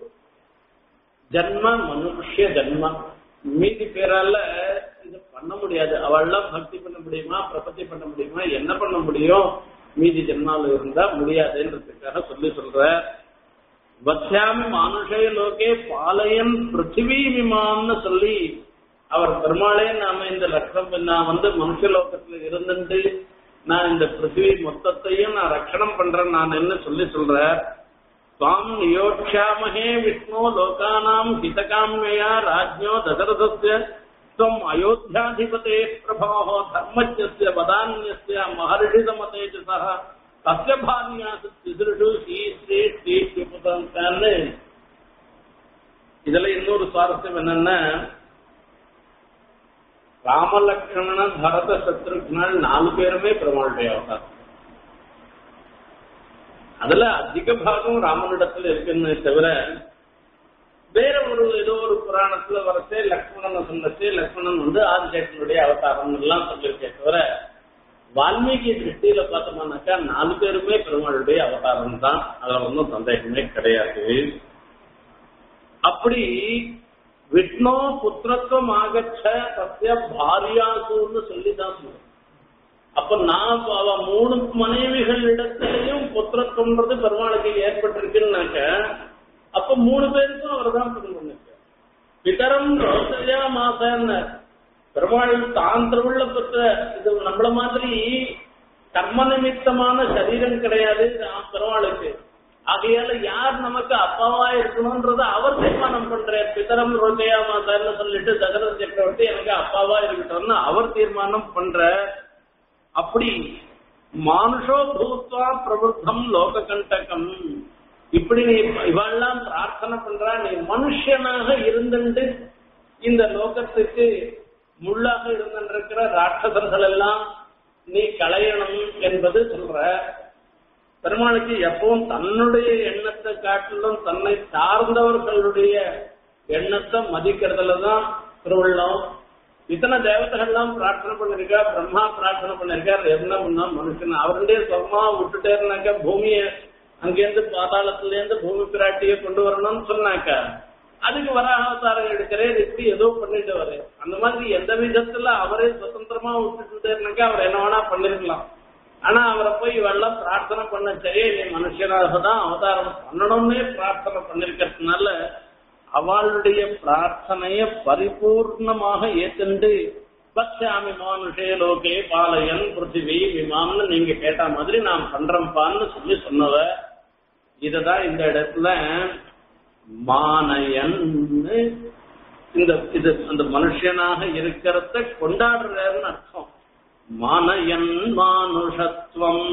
ஜன்ம மனுஷ ஜன்மம் மீதி பேரால இது பண்ண முடியாது அவள்லாம் பக்தி பண்ண முடியுமா பிரபத்தி பண்ண முடியுமா என்ன பண்ண முடியும் மீதி ஜென்மால இருந்தா முடியாதுன்றதுக்காக சொல்லி சொல்ற வத்யாமி மானுஷே லோகே பாலயன் பிருத்திவி விமான்னு சொல்லி அவர் பெருமாளே நாம இந்த லட்சம் நான் வந்து மனுஷலோகத்துல இருந்துட்டு நான் இந்த பிருத்திவி மொத்தத்தையும் நான் ரட்சணம் பண்றேன் நான் என்ன சொல்லி சொல்ற துவாம் நியோட்சாமகே விஷ்ணு லோகானாம் ஹிதகாமியா ராஜ்யோ தசரதஸ்ய त्वम् अयोध्याधिपते प्रभावः धर्मज्ञस्य वदान्यस्य महर्षितमते च सः तस्य भान्यासु तिसृषु ஈஸ்ரே ஸ்ரீபுதன்னு இதுல இன்னொரு சுவாரஸ்யம் என்னன்னா ராமலக்ஷ்மணன் பரத சத்ருக்னல் நாலு பேருமே பெருமாளுடைய அவதாரம் அதுல அதிக பாகம் ராமனிடத்துல இருக்குன்னு தவிர வேற ஒரு ஏதோ ஒரு புராணத்துல வரச்சே லக்ஷ்மணன் சொன்னச்சே லக்ஷ்மணன் வந்து ஆதிசேஷனுடைய அவதாரம் எல்லாம் சொல்லியிருக்கே தவிர வால்மீகி திருஷ்டியில பார்த்தோம்னாக்கா நாலு பேருமே பெருமாளுடைய அவதாரம் தான் அதுல ஒன்றும் சந்தேகமே கிடையாது அப்படி விஷ்ணு புத்திரத்துவம் ஆகச்ச சத்திய பாரியாசுன்னு சொல்லிதான் சொல்லுவோம் அப்ப நான் அவ மூணு மனைவிகள் இடத்திலையும் புத்திரத்துவம்ன்றது பெருமாளுக்கு ஏற்பட்டிருக்குன்னாக்க அப்ப மூணு பேருக்கும் அவர் தான் பண்ணிருக்க பிதரம் ரோசையா மாசன்னு பெருமாள் தான் திருவுள்ள பெற்ற இது நம்மள மாதிரி கர்ம நிமித்தமான சரீரம் கிடையாது பெருமாளுக்கு ஆகையால யார் நமக்கு அப்பாவா இருக்கணும்ன்றத அவர் தீர்மானம் பண்றார் பிதரம் ரோஜையா மாதான்னு சொல்லிட்டு தசரத சக்கரவர்த்தி எனக்கு அப்பாவா இருக்கட்டும்னு அவர் தீர்மானம் பண்ற அப்படி மானுஷோ பூத்வா பிரபுத்தம் லோக கண்டகம் இப்படி நீ இவெல்லாம் பிரார்த்தனை பண்றா நீ மனுஷனாக இருந்துட்டு இந்த லோகத்துக்கு முள்ளாக இருந்திருக்கிற ராட்சசர்கள் எல்லாம் நீ களையணும் என்பது சொல்ற பெருமாளுக்கு எப்பவும் தன்னுடைய எண்ணத்தை காட்டிலும் தன்னை சார்ந்தவர்களுடைய எண்ணத்தை மதிக்கிறதுல தான் திருவள்ளம் இத்தனை தேவதைகள்லாம் பிரார்த்தனை பண்ணிருக்கா பிரம்மா பிரார்த்தனை பண்ணிருக்கார் என்ன பண்ணா மனுஷன் அவருடைய சொர்மா விட்டுட்டேருனாக்கா பூமியை அங்கேருந்து பாதாளத்துல இருந்து பூமி பிராட்டியை கொண்டு வரணும்னு சொன்னாக்கா அதுக்கு வர அவதாரம் எடுக்கிறேன் இப்படி ஏதோ பண்ணிட்டு வர அந்த மாதிரி எந்த விதத்துல அவரே சுதந்திரமா விட்டுட்டு அவர் என்ன வேணா பண்ணிருக்கலாம் ஆனா அவரை போய் இவெல்லாம் பிரார்த்தனை பண்ண சரி நீ மனுஷனாக தான் அவதாரம் பண்ணணும்னே பிரார்த்தனை பண்ணிருக்கிறதுனால அவளுடைய பிரார்த்தனைய பரிபூர்ணமாக ஏத்துண்டு பக்ஷாமி மானுஷே லோகே பாலயன் பிருத்திவி விமான்னு நீங்க கேட்ட மாதிரி நான் பண்றேன்பான்னு சொல்லி சொன்னவ இததான் இந்த இடத்துல மானயன் இந்த இது அந்த மனுஷனாக இருக்கிறத கொண்டாடுறன்னு அர்த்தம் மானயன் மானுஷத்துவம்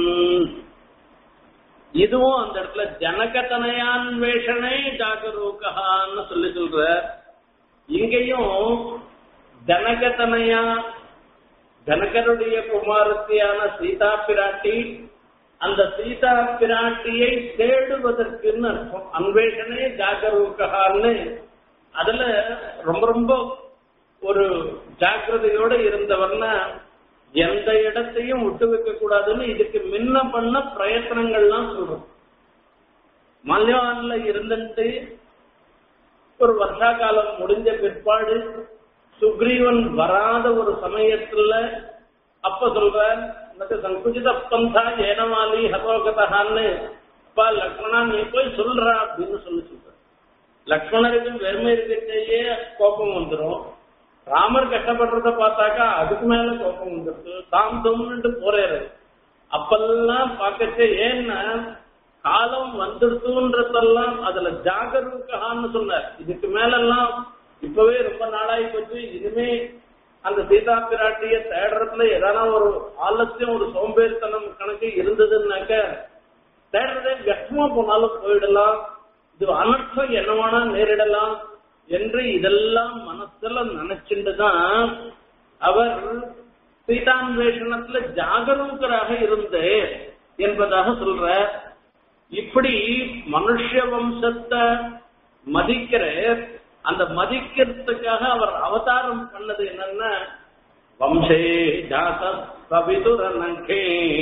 இதுவும் அந்த இடத்துல ஜனகதனையான்வேஷனே ஜாகரூகான்னு சொல்லி சொல்ற இங்கேயும் ஜனகதனையா ஜனகருடைய குமாரத்தியான சீதா பிராட்டி அந்த சீதா பிராட்டியை தேடுவதற்குன்னு அர்த்தம் அன்வேஷனே ஜாகரூகான்னு அதுல ரொம்ப ரொம்ப ஒரு ஜாக்கிரதையோட இருந்தவர்னா எந்த இடத்தையும் விட்டு வைக்க கூடாதுன்னு இதுக்கு முன்ன பண்ண பிரயத்தனங்கள்லாம் சொல்றோம் மல்யான்ல இருந்துட்டு ஒரு வருஷா காலம் முடிஞ்ச பிற்பாடு சுக்ரீவன் வராத ஒரு சமயத்துல அப்ப சொல்ற எனக்கு சங்குஜித பந்தா ஏனமாலி ஹதோகதான்னு அப்பா லக்ஷ்மணா நீ போய் சொல்றா அப்படின்னு சொல்லி சொல்ற லக்ஷ்மணருக்கு வெறுமை இருக்கச்சேயே கோபம் வந்துடும் ராமர் கஷ்டப்படுறத பார்த்தாக்கா அதுக்கு மேல கோபம் வந்துருது தாம் தோம்னுட்டு போறாரு அப்பெல்லாம் பார்க்கச்சே ஏன்னா காலம் வந்துடுதுன்றதெல்லாம் அதுல ஜாகரூகான்னு சொன்னார் இதுக்கு மேலெல்லாம் இப்பவே ரொம்ப நாளாகி போச்சு இனிமே அந்த சீதா பிராட்டிய தேடுறதுல ஏதான ஒரு ஆலசியம் ஒரு சோம்பேறித்தனம் கணக்கு இருந்ததுன்னாக்க தேடுறதே வியக்தமா போனாலும் போயிடலாம் இது அனர்த்தம் என்னவானா நேரிடலாம் என்று இதெல்லாம் மனசுல நினைச்சுட்டுதான் அவர் சீதான்வேஷணத்துல ஜாகரூகராக இருந்தே என்பதாக சொல்ற இப்படி மனுஷ வம்சத்தை மதிக்கிற அந்த மதிக்கிறதுக்காக அவர் அவதாரம் பண்ணது என்னன்னா வம்சே ஜாத சபிதுரனங்கே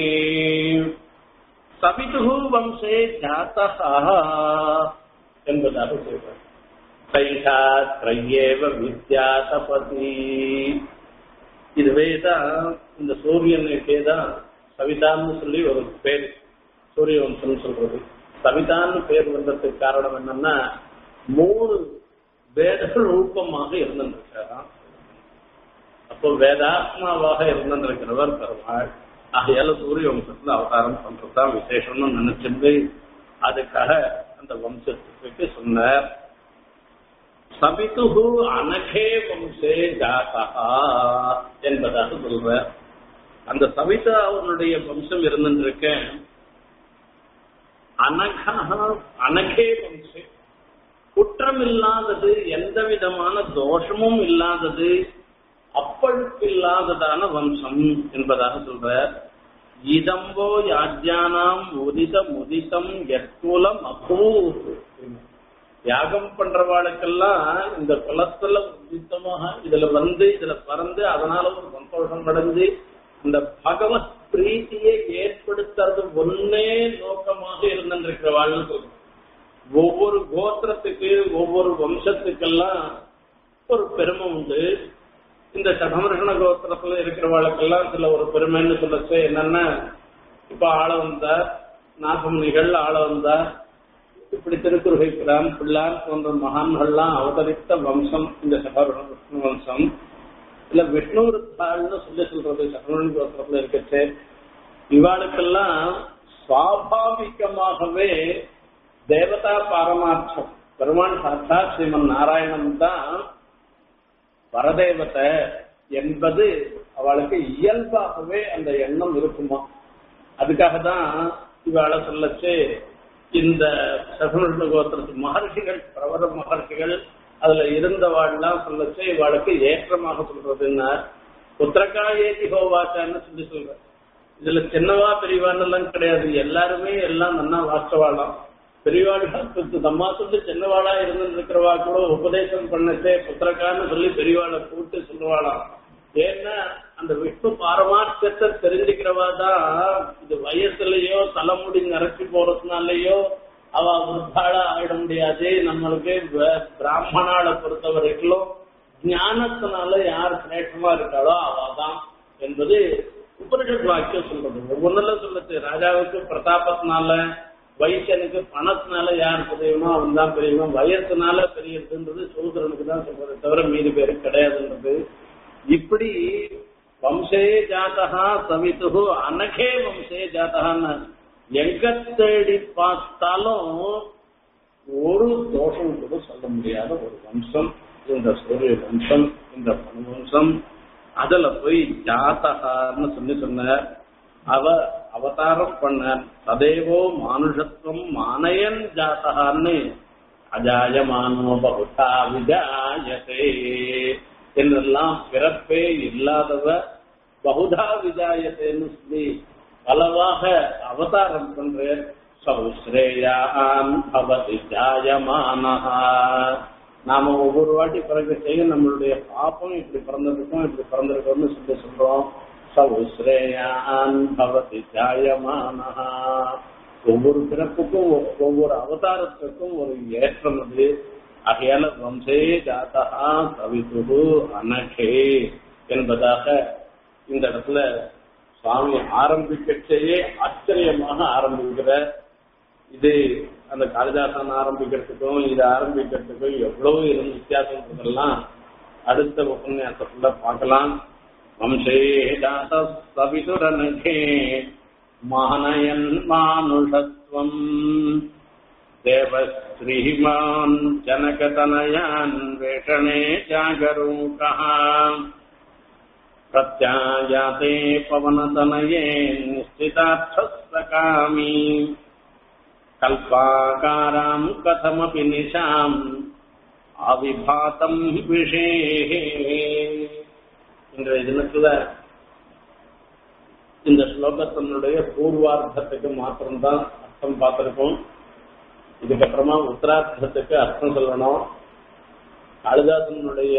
சபிது வம்சே ஜாதா என்பதாக சொல்றார் சைஷா திரையேவ வித்யா தபதி இதுவே தான் இந்த சூரியனுக்கே தான் சவிதான்னு சொல்லி ஒரு பேர் சூரிய வம்சம் சொல்றது சவிதான்னு பேர் வந்ததுக்கு காரணம் என்னன்னா மூணு வேத ரூபமாக இருந்திருக்கிறாராம் அப்போ வேதாத்மாவாக இருந்திருக்கிறவர் பெருமாள் ஆகையால சூரிய வம்சத்துல அவதாரம் பண்றதுதான் விசேஷம்னு நினைச்சிருந்து அதுக்காக அந்த வம்சத்துக்கு சொன்னார் சபிதுகு அனகே வம்சே ஜாதா என்பதாக சொல்ற அந்த சவிதா அவனுடைய வம்சம் இருந்துருக்க அனகா அனகே வம்சே குற்றம் இல்லாதது எந்த விதமான தோஷமும் இல்லாதது அப்பழுக்கு இல்லாததான வம்சம் என்பதாக சொல்ற இதம்போ யாஜ்யானாம் உதித முதிதம் எற்குலம் அபூத் யாகம் பண்றவாளுக்கெல்லாம் இந்த குலத்துல உதித்தமாக இதுல வந்து இதுல பறந்து அதனால ஒரு சந்தோஷம் அடைஞ்சு இந்த பகவத் பிரீத்தியை ஏற்படுத்துறது ஒன்னே நோக்கமாக இருந்திருக்கிறவாள்னு சொல்றோம் ஒவ்வொரு கோத்திரத்துக்கு ஒவ்வொரு வம்சத்துக்கெல்லாம் ஒரு பெருமை உண்டு இந்த சதமர்ஷண கோத்திரத்துல இருக்கிறவாளுக்கெல்லாம் இதுல ஒரு பெருமைன்னு சொல்லச்சு என்னன்னா இப்ப ஆள வந்தார் நாகமுனிகள் ஆள வந்தார் இப்படி திருக்குறுகை பிரான் பிள்ளார் போன்ற மகான்கள்லாம் அவதரித்த வம்சம் இந்த சதமர்ஷண விஷ்ணு வம்சம் இல்ல விஷ்ணு தாள்னு சொல்லி சொல்றது சதமர்ஷண கோத்திரத்துல இருக்கச்சு இவாளுக்கெல்லாம் சுவாபாவிகமாகவே தேவதா பாரமார்த்தம் பெருமான் சாத்தா ஸ்ரீமன் நாராயணன் தான் வரதேவத்தை என்பது அவளுக்கு இயல்பாகவே அந்த எண்ணம் இருக்குமா அதுக்காக தான் இவாளை சொல்லச்சு இந்த சகுன கோத்திரத்து மகர்ஷிகள் பிரபல மகர்ஷிகள் அதுல இருந்தவாள்லாம் சொல்லச்சு இவாளுக்கு ஏற்றமாக சொல்றதுன்னா புத்திரக்கா ஏதி ஹோவாச்சான்னு சொல்லி சொல்ற இதுல சின்னவா பெரியவான்னு எல்லாம் கிடையாது எல்லாருமே எல்லாம் நன்னா வாஸ்தவாளாம் பெரியவாள் தம்மா சொல்லி சின்னவாளா இருந்து இருக்கிறவா கூட உபதேசம் பண்ணச்சே புத்திரக்கான்னு சொல்லி பெரியவாளை கூப்பிட்டு சொல்லுவாளாம் ஏன்னா அந்த விஷ்ணு பாரமார்த்தத்தை தெரிஞ்சுக்கிறவா தான் இது வயசுலயோ தலைமுடி நரைச்சி போறதுனாலயோ அவ விருத்தாளா ஆயிட முடியாது நம்மளுக்கு வ- பிராமணாளை பொறுத்த வரைக்கும் ஞானத்தினால யார் சிரேஷ்டமா இருக்காளோ அவ தான் என்பது உபனிஷத் வாக்கியம் சொல்றது ஒவ்வொன்றுல சொல்லுச்சு ராஜாவுக்கு பிரதாபத்தினால வைசியனுக்கு பணத்தினால யார் பெரியவனோ அவன் தான் பெரியவன் வயசுனால பெரியதுன்றது சூதரனுக்கு தான் சொல்றது தவிர மீதி பேருக்கு கிடையாதுன்றது இப்படி வம்சே ஜாதகா சவித்து அனகே வம்சே ஜாதகான்னு எங்க தேடி பார்த்தாலும் ஒரு தோஷம் கூட சொல்ல முடியாத ஒரு வம்சம் இந்த சூரிய வம்சம் இந்த பணு வம்சம் அதுல போய் ஜாதகான்னு சொல்லி சொன்னார் அவ அவதாரம் பண்ணார் சதேவோ மானுஷத்துவம் மானயன் ஜாதகான்னு அஜாயமானோ பகுதா விஜாயதே என்றெல்லாம் பிறப்பே இல்லாதவ பகுதா விஜாயத்தேன்னு சொல்லி பலவாக அவதாரம் பண்ற சௌஸ்ரேயான் பவதி ஜாயமானஹா நாம ஒவ்வொரு வாட்டி பிறகு செய்ய நம்மளுடைய பாப்பம் இப்படி பிறந்திருக்கோம் இப்படி பிறந்திருக்கோம்னு சொல்லி சொல்றோம் சௌஸ்ரேயான் பவதி ஜாயமானஹா ஒவ்வொரு பிறப்புக்கும் ஒ- ஒவ்வொரு அவதாரத்துக்கும் ஒரு ஏற்றம் அது ஆகையால வம்சே ஜாதகா சவிதுகு அனகே என்பதாக இந்த இடத்துல சுவாமி ஆரம்பிக்கச்சேயே ஆச்சரியமாக ஆரம்பிக்கிற இது அந்த காளிதாசன் ஆரம்பிக்கிறதுக்கும் இது ஆரம்பிக்கிறதுக்கும் எவ்வளவு இருந்து வித்தியாசம்ன்றதெல்லாம் அடுத்த உபன்யாசத்துல பார்க்கலாம் வம்சே ஜாத சவிதுரனகே மானயன் மானுஷத்வம் தேவஸ்ரீமான் ஜனகதனயான் வேஷணே ஜாகரூகः प्रत्यायाते पवनतनये निश्चितार्थस्तकामी कल्पाकाराम् कथमपि निशाम् அவிபாத்தம் விஷேஹே இன்றைய தினத்துல இந்த ஸ்லோகத்தினுடைய பூர்வார்த்தத்துக்கு மாத்திரம்தான் அர்த்தம் பார்த்திருக்கோம் இதுக்கப்புறமா உத்தரார்த்தத்துக்கு அர்த்தம் சொல்லணும் காளிதாசனுடைய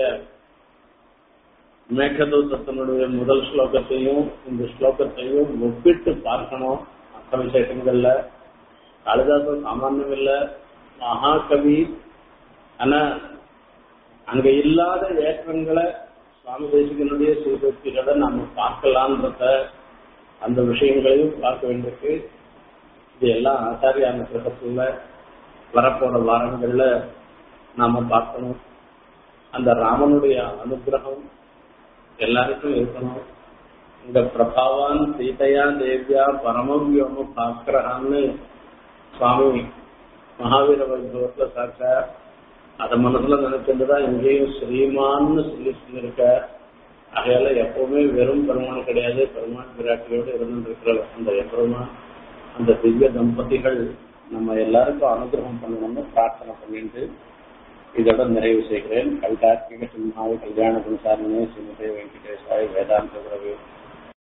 மேகதூதத்தினுடைய முதல் ஸ்லோகத்தையும் இந்த ஸ்லோகத்தையும் ஒப்பிட்டு பார்க்கணும் அர்த்த விசேஷங்கள்ல காளிதாசன் சாமானியம் இல்ல மகாகவி ஆனா அங்க இல்லாத ஏற்றங்களை சுவாமி தேசிகனுடைய சீர்திருத்திகளை நாம பார்க்கலான்றத அந்த விஷயங்களையும் பார்க்க வேண்டியிருக்கு இது எல்லாம் ஆச்சாரிய அனுகிரகத்துல வரப்போற வாரங்கள்ல நாம பார்க்கணும் அந்த ராமனுடைய அனுகிரகம் எல்லாருக்கும் இருக்கணும் இந்த பிரபாவான் சீதையா தேவியா பரமவியோம பாக்கிரகான்னு சுவாமி மகாவீர வைபவத்துல சாச்சா அதை மனசுல நினைச்சிருந்துதான் இங்கேயும் ஸ்ரீமான்னு சொல்லி சொல்லியிருக்க ஆகையால எப்பவுமே வெறும் பெருமான் கிடையாது பெருமான் விராட்டியோடு இருந்து இருக்கிற அந்த பெருமான் அந்த திவ்ய தம்பதிகள் நம்ம எல்லாருக்கும் அனுகிரகம் பண்ணணும்னு பிரார்த்தனை பண்ணிட்டு இதோட நிறைவு செய்கிறேன் கல்டாத்மிக சிம்மாவை கல்யாண குணசாரனே ஸ்ரீமதே வெங்கடேசாய் வேதாந்த உறவு